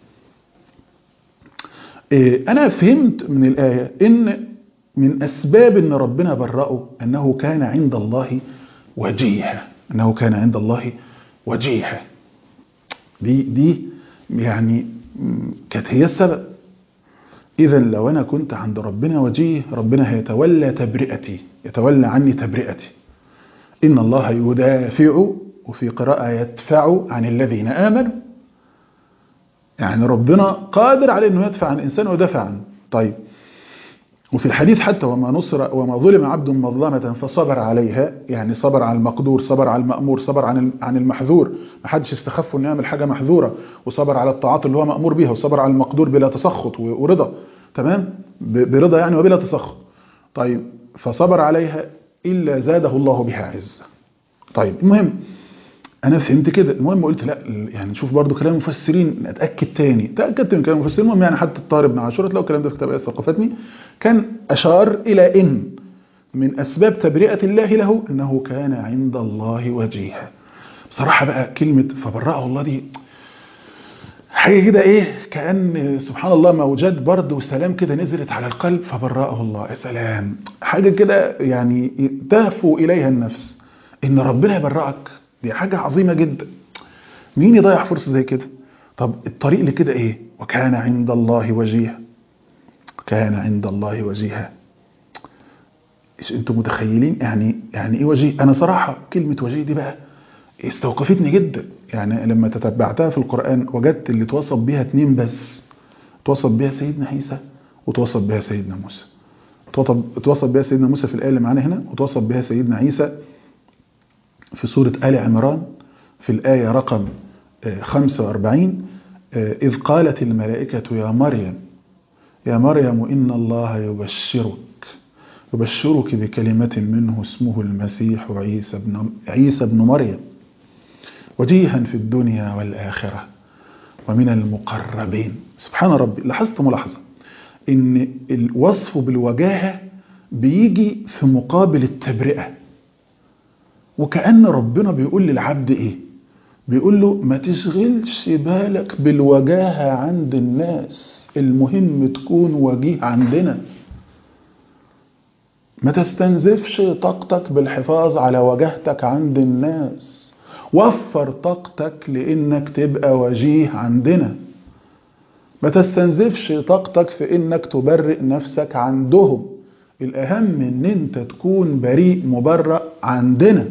إيه انا فهمت من الايه ان من اسباب ان ربنا برأه انه كان عند الله وجيها انه كان عند الله وجيها دي دي يعني م، كانت هي السبب اذا لو انا كنت عند ربنا وجيه ربنا هيتولى تبرئتي يتولى عني تبرئتي ان الله يدافع وفي قراءه يدفع عن الذين امنوا يعني ربنا قادر على انه يدفع عن الانسان ويدافع عنه طيب وفي الحديث حتى وما نصر وما ظلم عبد مظلمة فصبر عليها يعني صبر على المقدور صبر على المأمور صبر عن عن المحذور ما حدش استخف انه يعمل حاجة محذورة وصبر على الطاعات اللي هو مأمور بها وصبر على المقدور بلا تسخط و- ورضا تمام ب- برضا يعني وبلا تسخط طيب فصبر عليها إلا زاده الله بها عزة طيب المهم انا فهمت كده المهم قلت لا يعني نشوف برضو كلام المفسرين اتاكد تاني تاكدت من كلام المفسرين المهم يعني حتى الطاهر بن عاشور تلاقوا الكلام ده في كتاب ثقافتني كان اشار الى ان من اسباب تبرئه الله له انه كان عند الله وجيها بصراحه بقى كلمه فبرأه الله دي حاجه كده ايه كان سبحان الله موجات برد وسلام كده نزلت على القلب فبرأه الله يا سلام حاجه كده يعني تهفو اليها النفس ان ربنا يبرأك دي حاجه عظيمه جدا مين يضيع فرصه زي كده طب الطريق لكده ايه وكان عند الله وجيها كان عند الله وجيها إيش انتم متخيلين يعني يعني ايه وجيه انا صراحه كلمه وجيه دي بقى استوقفتني جدا يعني لما تتبعتها في القران وجدت اللي توصف بيها اتنين بس توصف بيها سيدنا عيسى وتوصف بها سيدنا موسى توصف- توصف بها سيدنا موسى في الايه اللي معانا هنا وتوصف بها سيدنا عيسى في سورة آل عمران في الآية رقم آه، 45 آه، إذ قالت الملائكة يا مريم يا مريم إن الله يبشرك يبشرك بكلمة منه اسمه المسيح عيسى بن عيسى بن مريم وجيها في الدنيا والآخرة ومن المقربين سبحان ربي لاحظت ملاحظة إن الوصف بالوجاهة بيجي في مقابل التبرئة وكأن ربنا بيقول للعبد ايه بيقول له ما تشغلش بالك بالوجاهة عند الناس المهم تكون وجيه عندنا ما تستنزفش طاقتك بالحفاظ على وجاهتك عند الناس وفر طاقتك لانك تبقى وجيه عندنا ما تستنزفش طاقتك في انك تبرئ نفسك عندهم الاهم ان انت تكون بريء مبرأ عندنا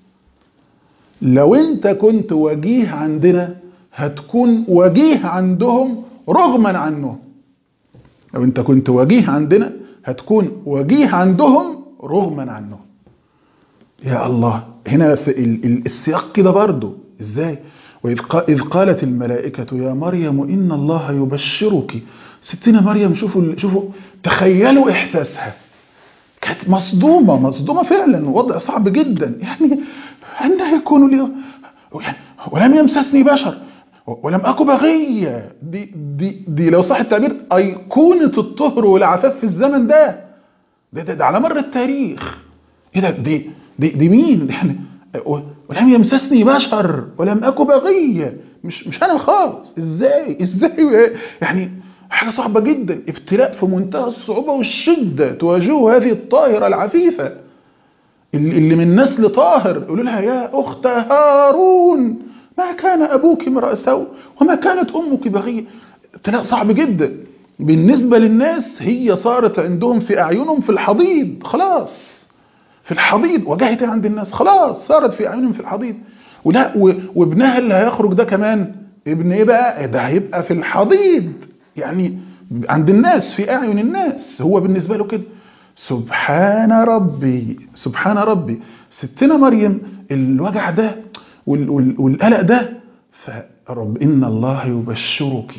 لو انت كنت وجيه عندنا هتكون وجيه عندهم رغما عنهم لو انت كنت وجيه عندنا هتكون وجيه عندهم رغما عنهم يا الله هنا في ال- ال- السياق كده برضه ازاي وإذ قا- إذ قالت الملائكة يا مريم إن الله يبشرك ستنا مريم شوفوا ال- شوفوا تخيلوا إحساسها كانت مصدومة مصدومة فعلا وضع صعب جدا يعني أن يكون لي ولم يمسسني بشر ولم أكن بغية دي, دي, دي لو صح التعبير أيقونة الطهر والعفاف في الزمن ده ده, ده, ده على مر التاريخ ايه ده دي دي, دي مين يعني ولم يمسسني بشر ولم أكن بغية مش مش أنا خالص ازاي ازاي يعني حاجة صعبة جدا ابتلاء في منتهى الصعوبة والشدة تواجهه هذه الطاهرة العفيفة اللي اللي من نسل طاهر يقولوا لها يا أخت هارون ما كان أبوك امرأ سوء وما كانت أمك بغية ابتلاء صعب جدا بالنسبة للناس هي صارت عندهم في أعينهم في الحضيض خلاص في الحضيض وجهت عند الناس خلاص صارت في أعينهم في الحضيض ولا و- وابنها اللي هيخرج ده كمان ابن ايه بقى ده هيبقى في الحضيض يعني عند الناس في أعين الناس هو بالنسبة له كده سبحان ربي سبحان ربي ستنا مريم الوجع ده وال- وال- والقلق ده فرب إن الله يبشرك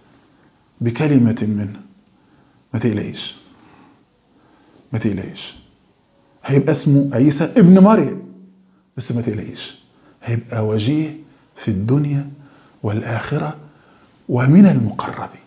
بكلمة منه ما تقلقيش ما تقلقيش هيبقى اسمه عيسى ابن مريم بس ما تقلقيش هيبقى وجيه في الدنيا والآخرة ومن المقربين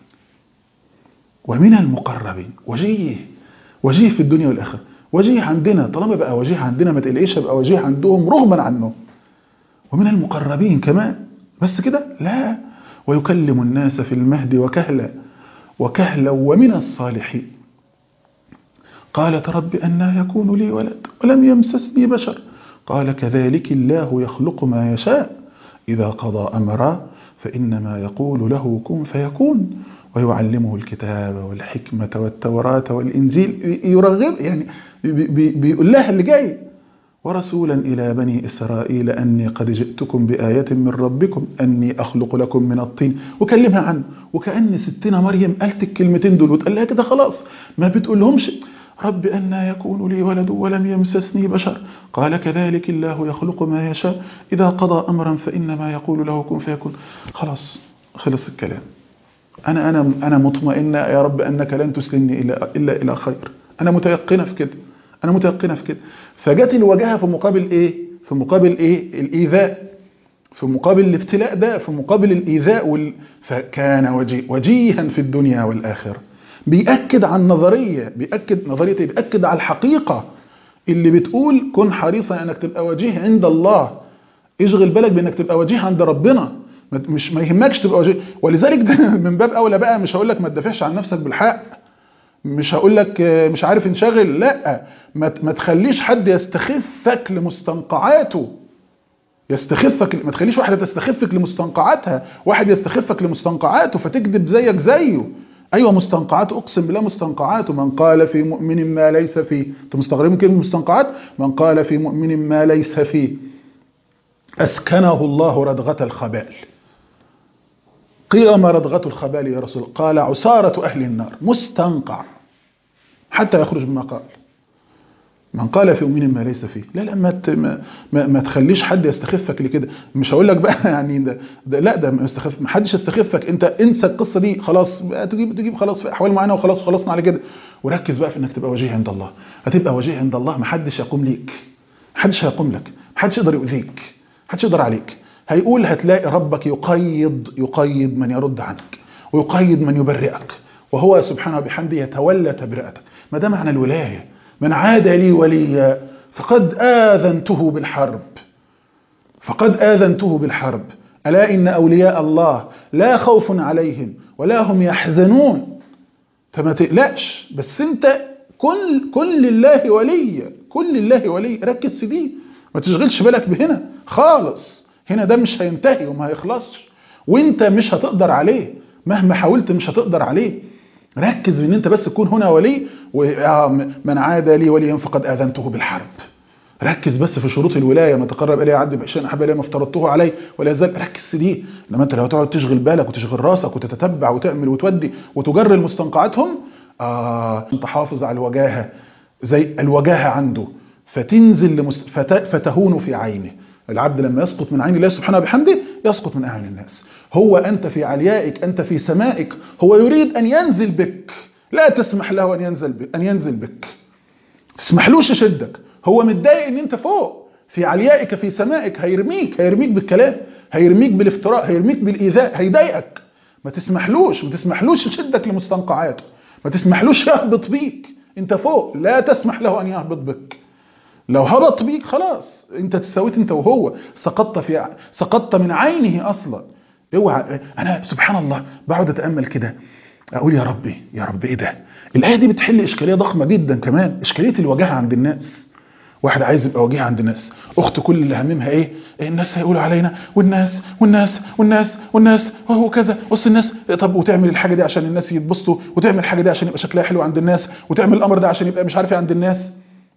ومن المقربين وجيه وجيه في الدنيا والآخرة وجيه عندنا طالما بقى وجيه عندنا ما تقلقيش هيبقى وجيه عندهم رغما عنه ومن المقربين كمان بس كده لا ويكلم الناس في المهد وكهلا وكهلا ومن الصالحين قالت رب أنا يكون لي ولد ولم يمسسني بشر قال كذلك الله يخلق ما يشاء إذا قضى أمرا فإنما يقول له كن فيكون ويعلمه الكتاب والحكمة والتوراة والإنجيل يرغب يعني بي- بي- بيقول لها اللي جاي ورسولا إلى بني إسرائيل أني قد جئتكم بآية من ربكم أني أخلق لكم من الطين وكلمها عنه وكأن ستنا مريم قالت الكلمتين دول وتقال لها كده خلاص ما بتقولهمش رب أنا يكون لي ولد ولم يمسسني بشر قال كذلك الله يخلق ما يشاء إذا قضى أمرا فإنما يقول له كن فيكون خلاص خلص الكلام أنا أنا أنا مطمئنة يا رب أنك لن تسلمني إلا إلا إلى خير أنا متيقنة في كده أنا متيقنة في كده فجت الوجاهة في مقابل إيه؟ في مقابل إيه؟ الإيذاء في مقابل الابتلاء ده في مقابل الإيذاء وال... فكان وجي... وجيها في الدنيا والآخرة بيأكد عن نظرية بيأكد نظرية إيه؟ بيأكد على الحقيقة اللي بتقول كن حريصا انك تبقى وجيه عند الله اشغل بالك بانك تبقى وجيه عند ربنا ما- مش ما يهمكش تبقى وجيه ولذلك ده من باب اولى بقى مش هقول لك ما تدافعش عن نفسك بالحق مش هقول لك آه، مش عارف انشغل لا ما ت- ما تخليش حد يستخفك لمستنقعاته يستخفك ما تخليش واحده تستخفك لمستنقعاتها واحد يستخفك لمستنقعاته فتكذب زيك زيه ايوه مستنقعات اقسم بالله مستنقعات من قال في مؤمن ما ليس فيه انتوا مستغربين كلمه مستنقعات من قال في مؤمن ما ليس فيه اسكنه الله ردغه الخبال قيل وما ردغه الخبال يا رسول الله؟ قال عساره اهل النار مستنقع حتى يخرج مما قال من قال في أمين ما ليس فيه لا لا ما ت- ما, ما, ما تخليش حد يستخفك لكده مش هقول لك بقى يعني ده, ده لا ده ما يستخف ما حدش يستخفك انت انسى القصه دي خلاص بقى تجيب تجيب خلاص في احوال معينه وخلاص خلصنا على كده وركز بقى في انك تبقى وجيه عند الله هتبقى وجيه عند الله ما حدش يقوم ليك ما حدش هيقوم لك ما حدش يقدر يؤذيك ما حدش يقدر عليك هيقول هتلاقي ربك يقيد يقيد من يرد عنك ويقيد من يبرئك وهو سبحانه وبحمده يتولى تبرئتك ما ده معنى الولايه من عاد لي وليا فقد آذنته بالحرب فقد آذنته بالحرب ألا إن أولياء الله لا خوف عليهم ولا هم يحزنون فما تقلقش بس انت كل كل لله ولي كل لله ولي ركز في دي ما تشغلش بالك بهنا خالص هنا ده مش هينتهي وما هيخلصش وانت مش هتقدر عليه مهما حاولت مش هتقدر عليه ركز ان انت بس تكون هنا ولي ومن عاد لي وليا فقد اذنته بالحرب ركز بس في شروط الولايه ما تقرب الي عبدي بعشرين احب الي ما افترضته عليه ولا يزال ركز في دي لما انت لو تقعد تشغل بالك وتشغل راسك وتتتبع وتعمل وتودي وتجري مستنقعاتهم آه انت حافظ على الوجاهه زي الوجاهه عنده فتنزل لمست... فت... فتهون في عينه العبد لما يسقط من عين الله سبحانه وبحمده يسقط من أعين الناس هو أنت في عليائك أنت في سمائك هو يريد أن ينزل بك لا تسمح له أن ينزل بك, أن ينزل بك تسمحلوش يشدك هو متضايق ان انت فوق في عليائك في سمائك هيرميك هيرميك بالكلام هيرميك بالافتراء هيرميك بالايذاء هيضايقك ما تسمحلوش ما تسمحلوش يشدك لمستنقعاته ما تسمحلوش يهبط بيك انت فوق لا تسمح له ان يهبط بك لو هبط بيك خلاص انت تساويت انت وهو سقطت في سقطت من عينه اصلا اوعى انا سبحان الله بقعد اتامل كده اقول يا ربي يا رب ايه ده الايه دي بتحل اشكاليه ضخمه جدا كمان اشكاليه الوجاهه عند الناس واحد عايز يبقى وجيه عند الناس اخت كل اللي هممها ايه إيه الناس هيقولوا علينا والناس والناس والناس والناس وهو كذا بص الناس طب وتعمل الحاجه دي عشان الناس يتبسطوا وتعمل الحاجه دي عشان يبقى شكلها حلو عند الناس وتعمل الامر ده عشان يبقى مش عارف ايه عند الناس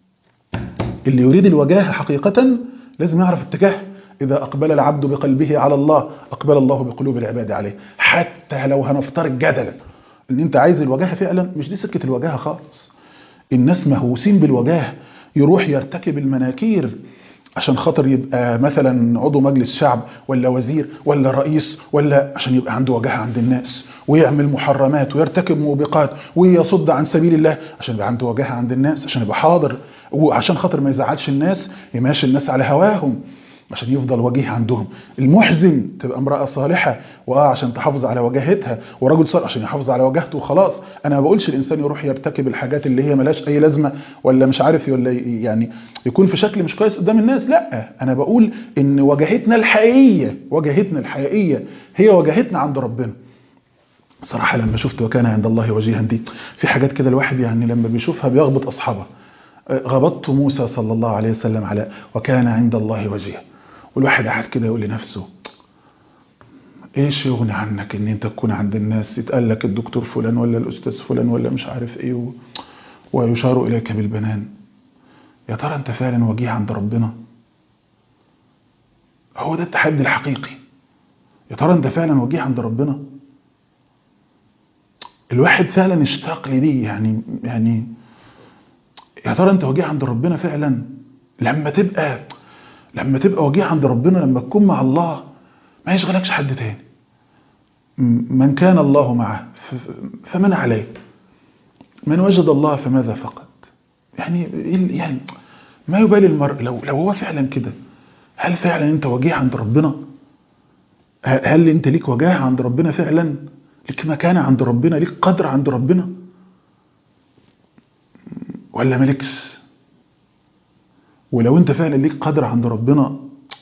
اللي يريد الوجاهه حقيقه لازم يعرف اتجاه إذا أقبل العبد بقلبه على الله أقبل الله بقلوب العباد عليه حتى لو هنفترض جدلا ان انت عايز الوجاهه فعلا مش دي سكه الوجاهه خالص الناس مهووسين بالوجاهه يروح يرتكب المناكير عشان خاطر يبقى مثلا عضو مجلس شعب ولا وزير ولا رئيس ولا عشان يبقى عنده وجاهه عند الناس ويعمل محرمات ويرتكب موبقات ويصد عن سبيل الله عشان يبقى عنده وجاهه عند الناس عشان يبقى حاضر وعشان خاطر ما يزعلش الناس يماشي الناس على هواهم عشان يفضل وجيه عندهم المحزن تبقى امرأة صالحة واه عشان تحافظ على وجاهتها ورجل صالح عشان يحافظ على وجاهته وخلاص انا ما بقولش الانسان يروح يرتكب الحاجات اللي هي ملاش اي لازمة ولا مش عارف ولا يعني يكون في شكل مش كويس قدام الناس لا انا بقول ان وجاهتنا الحقيقية وجاهتنا الحقيقية هي وجاهتنا عند ربنا صراحة لما شفت وكان عند الله وجيها دي في حاجات كده الواحد يعني لما بيشوفها بيغبط أصحابه غبطت موسى صلى الله عليه وسلم على وكان عند الله وجيها والواحد قاعد كده يقول لنفسه ايش يغني عنك ان انت تكون عند الناس يتقال لك الدكتور فلان ولا الاستاذ فلان ولا مش عارف ايه و... ويشار اليك بالبنان يا ترى انت فعلا وجيه عند ربنا هو ده التحدي الحقيقي يا ترى انت فعلا وجيه عند ربنا الواحد فعلا اشتاق لدي يعني يعني يا ترى انت وجيه عند ربنا فعلا لما تبقى لما تبقى وجيه عند ربنا لما تكون مع الله ما يشغلكش حد تاني من كان الله معه فمن عليه من وجد الله فماذا فقد يعني يعني ما يبالي المرء لو لو هو فعلا كده هل فعلا انت وجيه عند ربنا هل انت ليك وجاهه عند ربنا فعلا ليك مكانه عند ربنا ليك قدر عند ربنا ولا مالكش ولو انت فعلا ليك قدر عند ربنا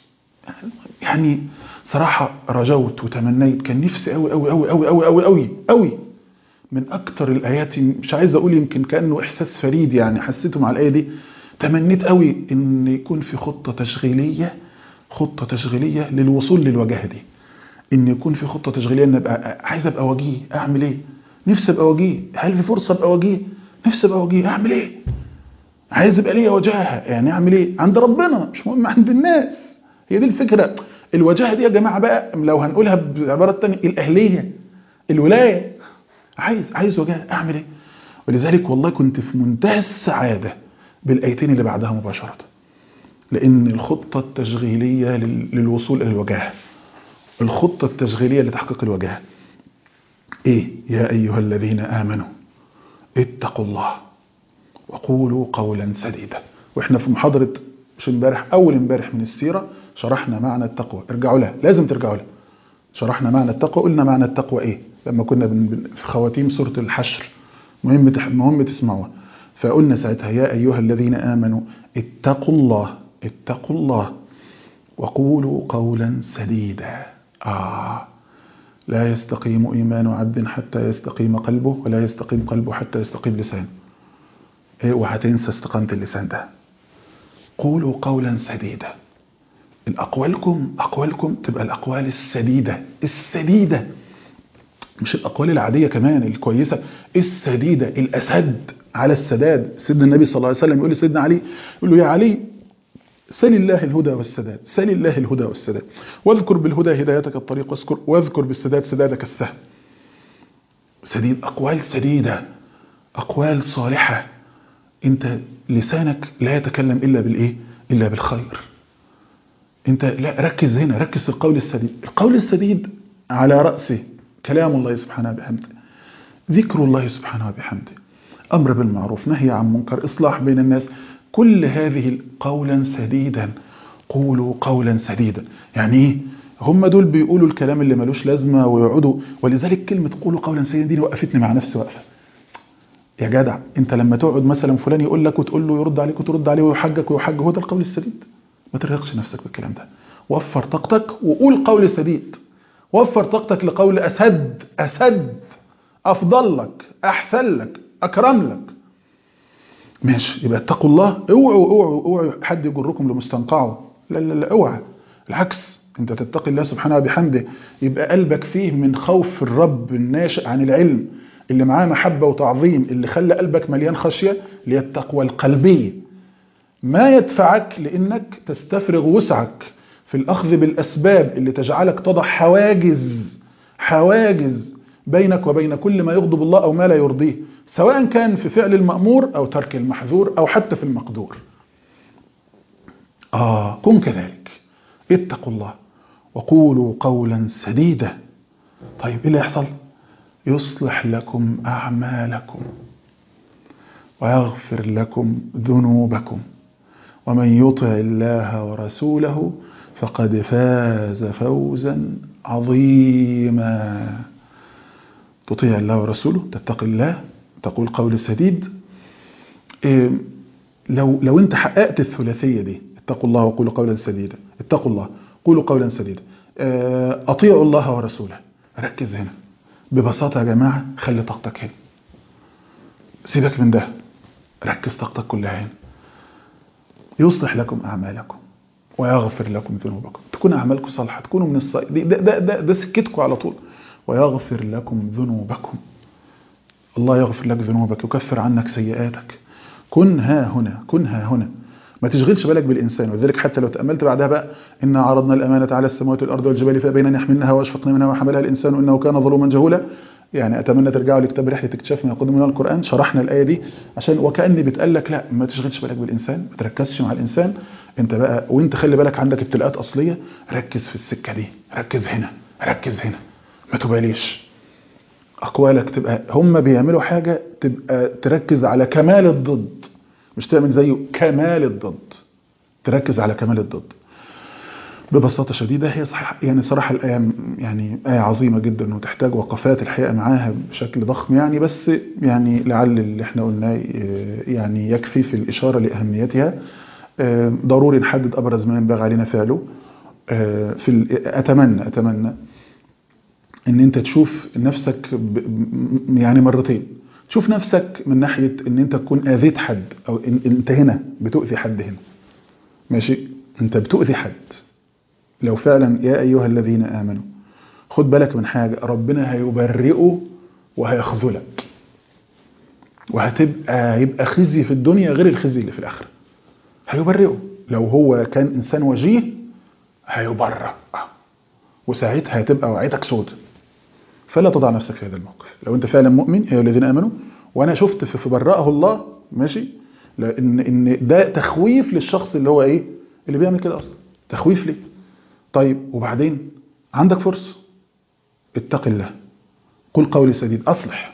يعني صراحة رجوت وتمنيت كان نفسي قوي قوي قوي قوي قوي قوي قوي قوي من اكتر الايات مش عايز اقول يمكن كانه احساس فريد يعني حسيته مع الايه دي تمنيت قوي ان يكون في خطة تشغيلية خطة تشغيلية للوصول للوجاهة دي ان يكون في خطة تشغيلية ان ابقى عايز ابقى وجيه اعمل ايه نفسي ابقى وجيه هل في فرصة ابقى وجيه نفسي ابقى وجيه اعمل ايه عايز يبقى ليا وجاهه يعني اعمل ايه عند ربنا مش مهم عند الناس هي دي الفكره الوجاهه دي يا جماعه بقى لو هنقولها بعباره ثانيه الاهليه الولايه عايز عايز وجاهه اعمل ايه ولذلك والله كنت في منتهى السعاده بالايتين اللي بعدها مباشره لان الخطه التشغيليه للوصول الى الوجاهه الخطه التشغيليه لتحقيق الوجاهه ايه يا ايها الذين امنوا اتقوا الله وقولوا قولا سديدا واحنا في محاضرة مش امبارح اول امبارح من السيرة شرحنا معنى التقوى ارجعوا لها لازم ترجعوا لها شرحنا معنى التقوى قلنا معنى التقوى ايه لما كنا في خواتيم سورة الحشر مهم مهم تسمعوها فقلنا ساعتها يا ايها الذين امنوا اتقوا الله اتقوا الله وقولوا قولا سديدا آه لا يستقيم إيمان عبد حتى يستقيم قلبه ولا يستقيم قلبه حتى يستقيم لسانه وهتنسى استقامة اللسان ده قولوا قولا سديدا الأقوالكم أقوالكم تبقى الأقوال السديدة السديدة مش الأقوال العادية كمان الكويسة السديدة الأسد على السداد سيدنا النبي صلى الله عليه وسلم يقول لسيدنا علي يقول له يا علي سل الله الهدى والسداد سل الله الهدى والسداد واذكر بالهدى هدايتك الطريق واذكر واذكر بالسداد سدادك السهم سديد أقوال سديدة أقوال صالحة انت لسانك لا يتكلم الا بالايه الا بالخير انت لا ركز هنا ركز في القول السديد القول السديد على رأسه كلام الله سبحانه وبحمده ذكر الله سبحانه وبحمده أمر بالمعروف نهي عن منكر إصلاح بين الناس كل هذه قولا سديدا قولوا قولا سديدا يعني ايه هم دول بيقولوا الكلام اللي ملوش لازمة ويقعدوا ولذلك كلمة قولوا قولا سديدا دي وقفتني مع نفسي وقفة يا جدع انت لما تقعد مثلا فلان يقول لك وتقول له يرد عليك وترد عليه ويحجك ويحج هو ده القول السديد ما ترهقش نفسك بالكلام ده وفر طاقتك وقول قول سديد وفر طاقتك لقول أسد أسد أفضل لك أحسن لك أكرم لك ماشي يبقى اتقوا الله اوعوا اوعوا اوعوا حد يجركم لمستنقعه لا لا لا اوعى العكس انت تتقي الله سبحانه وبحمده يبقى قلبك فيه من خوف الرب الناشئ عن العلم اللي معاه محبة وتعظيم اللي خلى قلبك مليان خشية اللي هي التقوى القلبية ما يدفعك لانك تستفرغ وسعك في الأخذ بالأسباب اللي تجعلك تضع حواجز حواجز بينك وبين كل ما يغضب الله أو ما لا يرضيه سواء كان في فعل المأمور أو ترك المحذور أو حتى في المقدور آه كن كذلك اتقوا الله وقولوا قولا سديدا طيب إيه اللي يحصل يصلح لكم أعمالكم ويغفر لكم ذنوبكم ومن يطع الله ورسوله فقد فاز فوزا عظيما تطيع الله ورسوله تتقي الله تقول قول سديد إيه لو لو انت حققت الثلاثيه دي اتقوا الله وقولوا قولا سديدا اتقوا الله قولوا قولا سديدا اطيعوا الله ورسوله ركز هنا ببساطه يا جماعه خلي طاقتك هنا سيبك من ده ركز طاقتك كلها هنا يصلح لكم أعمالكم ويغفر لكم ذنوبكم تكون أعمالكم صالحة تكونوا من الصالح ده, ده, ده, ده سكتكم على طول ويغفر لكم ذنوبكم الله يغفر لك ذنوبك يكفر عنك سيئاتك كن ها هنا كن ها هنا ما تشغلش بالك بالإنسان ولذلك حتى لو تأملت بعدها بقى إن عرضنا الأمانة على السماوات والأرض والجبال فأبين أن يحملنها وأشفقن منها وحملها الإنسان إنه كان ظلوما جهولا يعني أتمنى ترجعوا لكتاب رحلة اكتشاف ما يقدم من القرآن شرحنا الآية دي عشان وكأني بتقال لك لا ما تشغلش بالك بالإنسان ما تركزش مع الإنسان انت بقى وانت خلي بالك عندك ابتلاءات أصلية ركز في السكة دي ركز هنا ركز هنا ما تباليش أقوالك تبقى هم بيعملوا حاجة تبقى تركز على كمال الضد مش تعمل زيه كمال الضد تركز على كمال الضد ببساطة شديدة هي صحيح يعني صراحة الآية يعني آية عظيمة جدا وتحتاج وقفات الحقيقة معاها بشكل ضخم يعني بس يعني لعل اللي احنا قلناه يعني يكفي في الإشارة لأهميتها ضروري نحدد أبرز ما ينبغي علينا فعله في أتمنى أتمنى ان انت تشوف نفسك يعني مرتين تشوف نفسك من ناحية ان انت تكون اذيت حد او إن انت هنا بتؤذي حد هنا ماشي انت بتؤذي حد لو فعلا يا ايها الذين امنوا خد بالك من حاجة ربنا هيبرئه وهيخذلك وهتبقى يبقى خزي في الدنيا غير الخزي اللي في الاخره هيبرئه لو هو كان انسان وجيه هيبرأ وساعتها هتبقى وعيتك سود فلا تضع نفسك في هذا الموقف لو انت فعلا مؤمن يا الذين امنوا وانا شفت في برأه الله ماشي لان ان ده تخويف للشخص اللي هو ايه اللي بيعمل كده اصلا تخويف ليه طيب وبعدين عندك فرصه اتق الله قل قولي سديد اصلح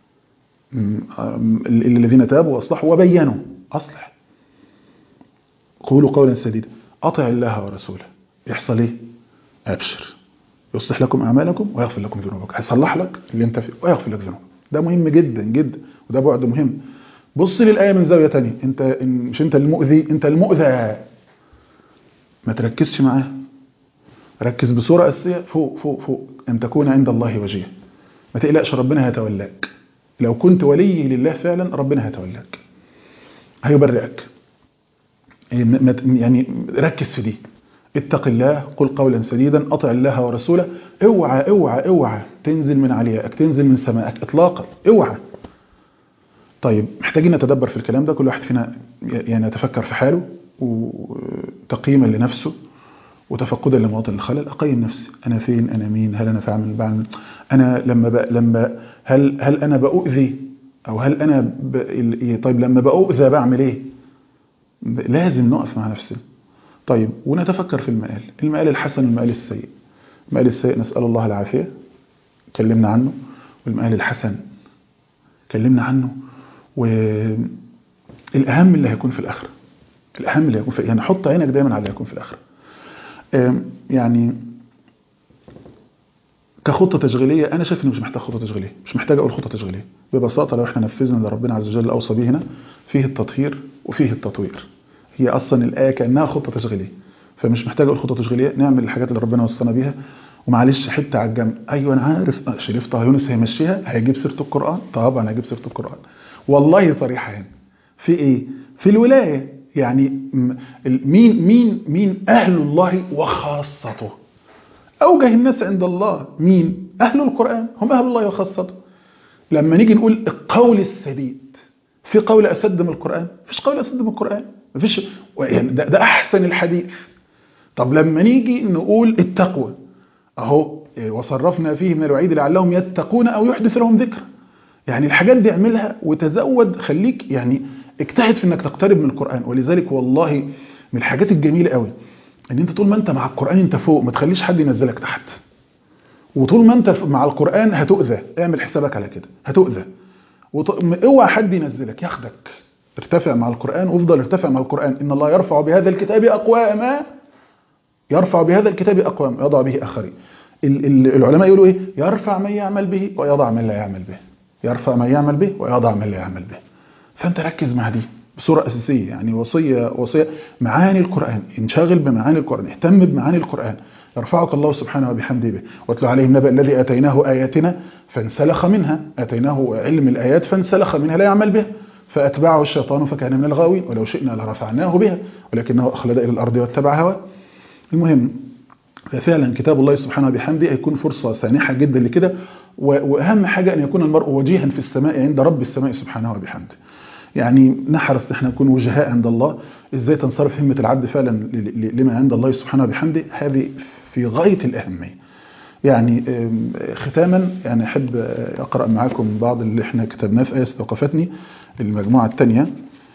الذين تابوا واصلحوا وبينوا اصلح قولوا قولا سديدا اطع الله ورسوله يحصل ايه ابشر يصلح لكم اعمالكم ويغفر لكم ذنوبكم هيصلح لك اللي انت فيه ويغفر لك ذنوبك ده مهم جدا جدا وده بعد مهم بص للايه من زاويه ثانيه انت مش انت المؤذي انت المؤذى ما تركزش معاه ركز بصوره اساسيه فوق فوق فوق ان تكون عند الله وجيه ما تقلقش ربنا هيتولاك لو كنت ولي لله فعلا ربنا هيتولاك هيبرئك يعني ركز في دي اتق الله قل قولا سديدا اطع الله ورسوله اوعى اوعى اوعى تنزل من عليائك تنزل من سمائك اطلاقا اوعى طيب محتاجين نتدبر في الكلام ده كل واحد فينا يعني يتفكر في حاله وتقييما لنفسه وتفقدا لمواطن الخلل اقيم نفسي انا فين انا مين هل انا فاعمل بعمل انا لما بقى لما هل هل انا باؤذي او هل انا ب... ال- طيب لما بأؤذى بعمل ايه ب- لازم نقف مع نفسنا طيب ونتفكر في المآل المآل الحسن والمآل السيء المآل السيء نسأل الله العافية كلمنا عنه والمآل الحسن كلمنا عنه والأهم اللي هيكون في الآخرة الأهم اللي هيكون في يعني حط عينك دايما على اللي هيكون في الآخرة آم، يعني كخطة تشغيلية أنا شايف إنه مش محتاج خطة تشغيلية مش محتاج أقول خطة تشغيلية ببساطة لو إحنا نفذنا اللي ربنا عز وجل أوصى به هنا فيه التطهير وفيه التطوير هي أصلا الآية كأنها خطة تشغيلية فمش محتاج أقول خطة تشغيلية نعمل الحاجات اللي ربنا وصانا بيها ومعلش حتة على الجنب أيوة أنا عارف آه، شريف طه يونس هيمشيها هيجيب سيرة القرآن طبعا هيجيب سيرة القرآن والله صريحة هنا في إيه؟ في الولاية يعني م- ال- مين مين مين أهل الله وخاصته أوجه الناس عند الله مين؟ أهل القرآن هم أهل الله وخاصته لما نيجي نقول القول السديد في قول أسد من القرآن مفيش قول أسد من القرآن مفيش يعني ده, ده أحسن الحديث طب لما نيجي نقول التقوى أهو إيه، وصرفنا فيه من الوعيد لعلهم يتقون أو يحدث لهم ذكر يعني الحاجات دي اعملها وتزود خليك يعني اجتهد في انك تقترب من القرآن ولذلك والله من الحاجات الجميلة قوي ان انت طول ما انت مع القرآن انت فوق ما تخليش حد ينزلك تحت وطول ما انت مع القرآن هتؤذى اعمل حسابك على كده هتؤذى وط... م- اوعى حد ينزلك ياخدك ارتفع مع القرآن وافضل ارتفع مع القرآن ان الله يرفع بهذا الكتاب اقواما يرفع بهذا الكتاب اقوام يضع به اخرين ال- ال- العلماء يقولوا ايه يرفع من يعمل به ويضع من لا يعمل به يرفع من يعمل به ويضع من لا يعمل به فانت ركز مع دي بصوره اساسيه يعني وصيه وصيه معاني القران انشغل بمعاني القران اهتم بمعاني القران يرفعك الله سبحانه وبحمده به واتلو عليهم نبأ الذي اتيناه اياتنا فانسلخ منها اتيناه علم الايات فانسلخ منها لا يعمل بها فاتبعه الشيطان فكان من الغاوين ولو شئنا لرفعناه بها ولكنه اخلد الى الارض واتبع هواه المهم ففعلا كتاب الله سبحانه وبحمده هيكون فرصة سانحة جدا لكده و- وأهم حاجة أن يكون المرء وجيها في السماء عند رب السماء سبحانه وبحمده يعني نحرص ان احنا نكون وجهاء عند الله ازاي تنصرف همة العبد فعلا ل- ل- لما عند الله سبحانه وبحمده هذه في غاية الأهمية يعني آم، ختاما يعني أحب آه، أقرأ معاكم بعض اللي احنا كتبناه في آية استوقفتني المجموعة الثانية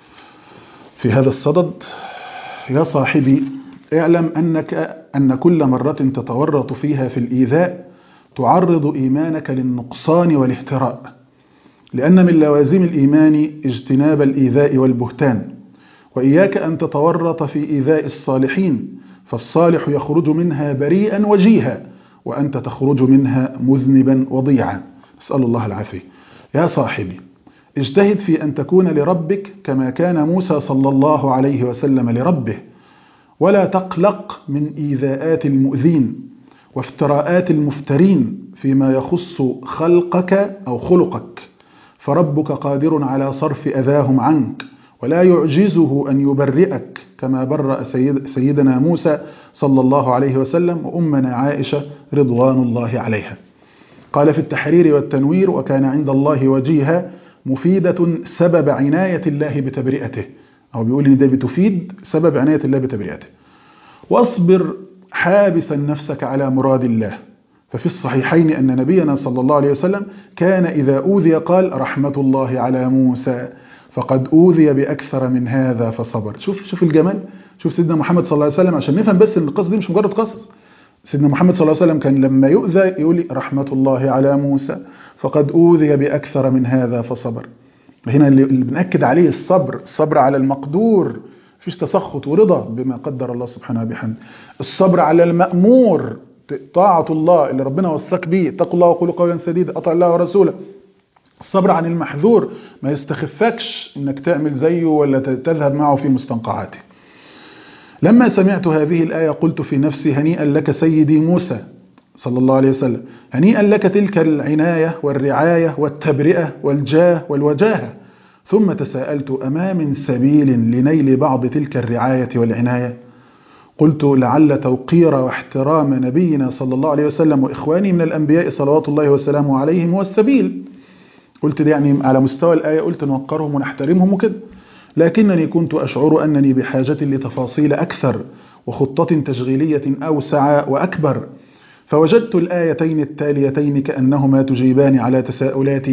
في هذا الصدد يا صاحبي اعلم أنك أن كل مرة تتورط فيها في الإيذاء تعرض إيمانك للنقصان والاهتراء لأن من لوازم الإيمان اجتناب الإيذاء والبهتان وإياك أن تتورط في إيذاء الصالحين فالصالح يخرج منها بريئا وجيها وأنت تخرج منها مذنبا وضيعا نسأل الله العافية يا صاحبي اجتهد في أن تكون لربك كما كان موسى صلى الله عليه وسلم لربه ولا تقلق من إيذاءات المؤذين وافتراءات المفترين فيما يخص خلقك أو خلقك فربك قادر على صرف أذاهم عنك ولا يعجزه أن يبرئك كما برأ سيد سيدنا موسى صلى الله عليه وسلم وأمنا عائشة رضوان الله عليها قال في التحرير والتنوير وكان عند الله وجيها مفيدة سبب عناية الله بتبرئته أو بيقول إن ده بتفيد سبب عناية الله بتبرئته واصبر حابسا نفسك على مراد الله ففي الصحيحين أن نبينا صلى الله عليه وسلم كان إذا أوذي قال رحمة الله على موسى فقد أوذي بأكثر من هذا فصبر شوف شوف الجمال شوف سيدنا محمد صلى الله عليه وسلم عشان نفهم بس ان القصة دي مش مجرد قصص سيدنا محمد صلى الله عليه وسلم كان لما يؤذى يقول رحمة الله على موسى فقد أوذي بأكثر من هذا فصبر هنا اللي بنأكد عليه الصبر الصبر على المقدور فيش تسخط ورضا بما قدر الله سبحانه وبحمده الصبر على المأمور طاعة الله اللي ربنا وصاك بيه اتقوا الله وقولوا قولا سديدا اطع الله ورسوله الصبر عن المحذور ما يستخفكش انك تعمل زيه ولا تذهب معه في مستنقعاته لما سمعت هذه الآية قلت في نفسي هنيئا لك سيدي موسى صلى الله عليه وسلم هنيئا لك تلك العناية والرعاية والتبرئة والجاه والوجاهة ثم تساءلت أما من سبيل لنيل بعض تلك الرعاية والعناية قلت لعل توقير واحترام نبينا صلى الله عليه وسلم وإخواني من الأنبياء صلوات الله وسلامه عليهم هو السبيل قلت ده يعني على مستوى الآية قلت نوقرهم ونحترمهم وكده لكنني كنت أشعر أنني بحاجة لتفاصيل أكثر وخطة تشغيلية أوسع وأكبر فوجدت الآيتين التاليتين كأنهما تجيبان على تساؤلاتي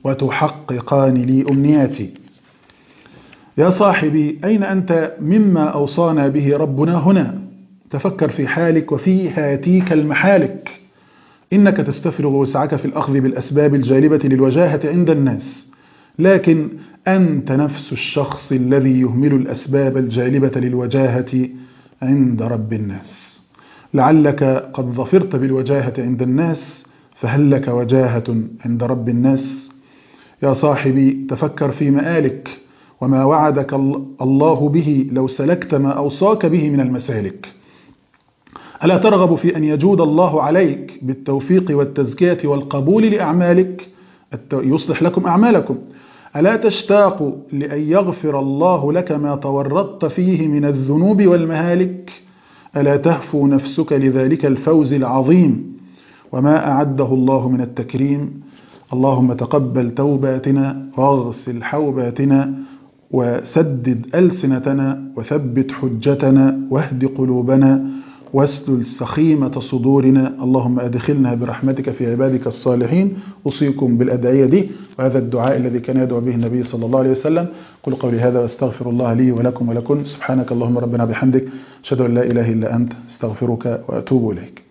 وتحققان لي أمنياتي يا صاحبي أين أنت مما أوصانا به ربنا هنا تفكر في حالك وفي هاتيك المحالك إنك تستفرغ وسعك في الأخذ بالأسباب الجالبة للوجاهة عند الناس لكن أنت نفس الشخص الذي يهمل الأسباب الجالبة للوجاهة عند رب الناس لعلك قد ظفرت بالوجاهة عند الناس فهل لك وجاهة عند رب الناس يا صاحبي تفكر في مآلك وما وعدك الله به لو سلكت ما أوصاك به من المسالك ألا ترغب في أن يجود الله عليك بالتوفيق والتزكية والقبول لأعمالك يصلح لكم أعمالكم ألا تشتاق لأن يغفر الله لك ما تورطت فيه من الذنوب والمهالك ألا تهفو نفسك لذلك الفوز العظيم وما أعده الله من التكريم اللهم تقبل توباتنا واغسل حوباتنا وسدد ألسنتنا وثبت حجتنا واهد قلوبنا واسلل سخيمة صدورنا اللهم أدخلنا برحمتك في عبادك الصالحين أوصيكم بالأدعية دي وهذا الدعاء الذي كان يدعو به النبي صلى الله عليه وسلم قل قولي هذا واستغفر الله لي ولكم ولكم سبحانك اللهم ربنا بحمدك أشهد أن لا إله إلا أنت استغفرك وأتوب إليك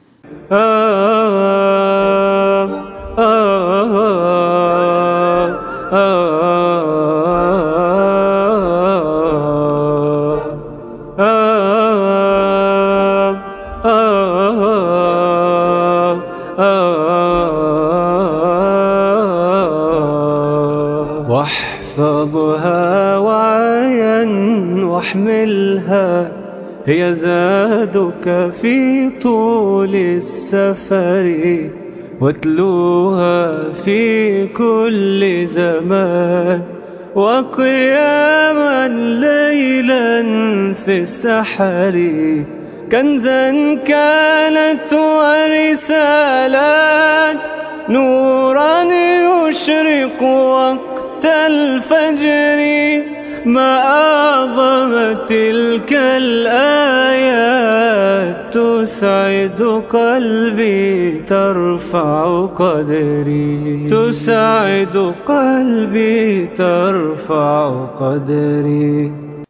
واحفظها وعيا واحملها هي زادك في طول السفر واتلوها في كل زمان وقياما ليلا في السحر كنزا كانت ورسالات نورا يشرق وقت الفجر ما أعظم تلك الآيات تسعد قلبي ترفع قدري تسعد قلبي ترفع قدري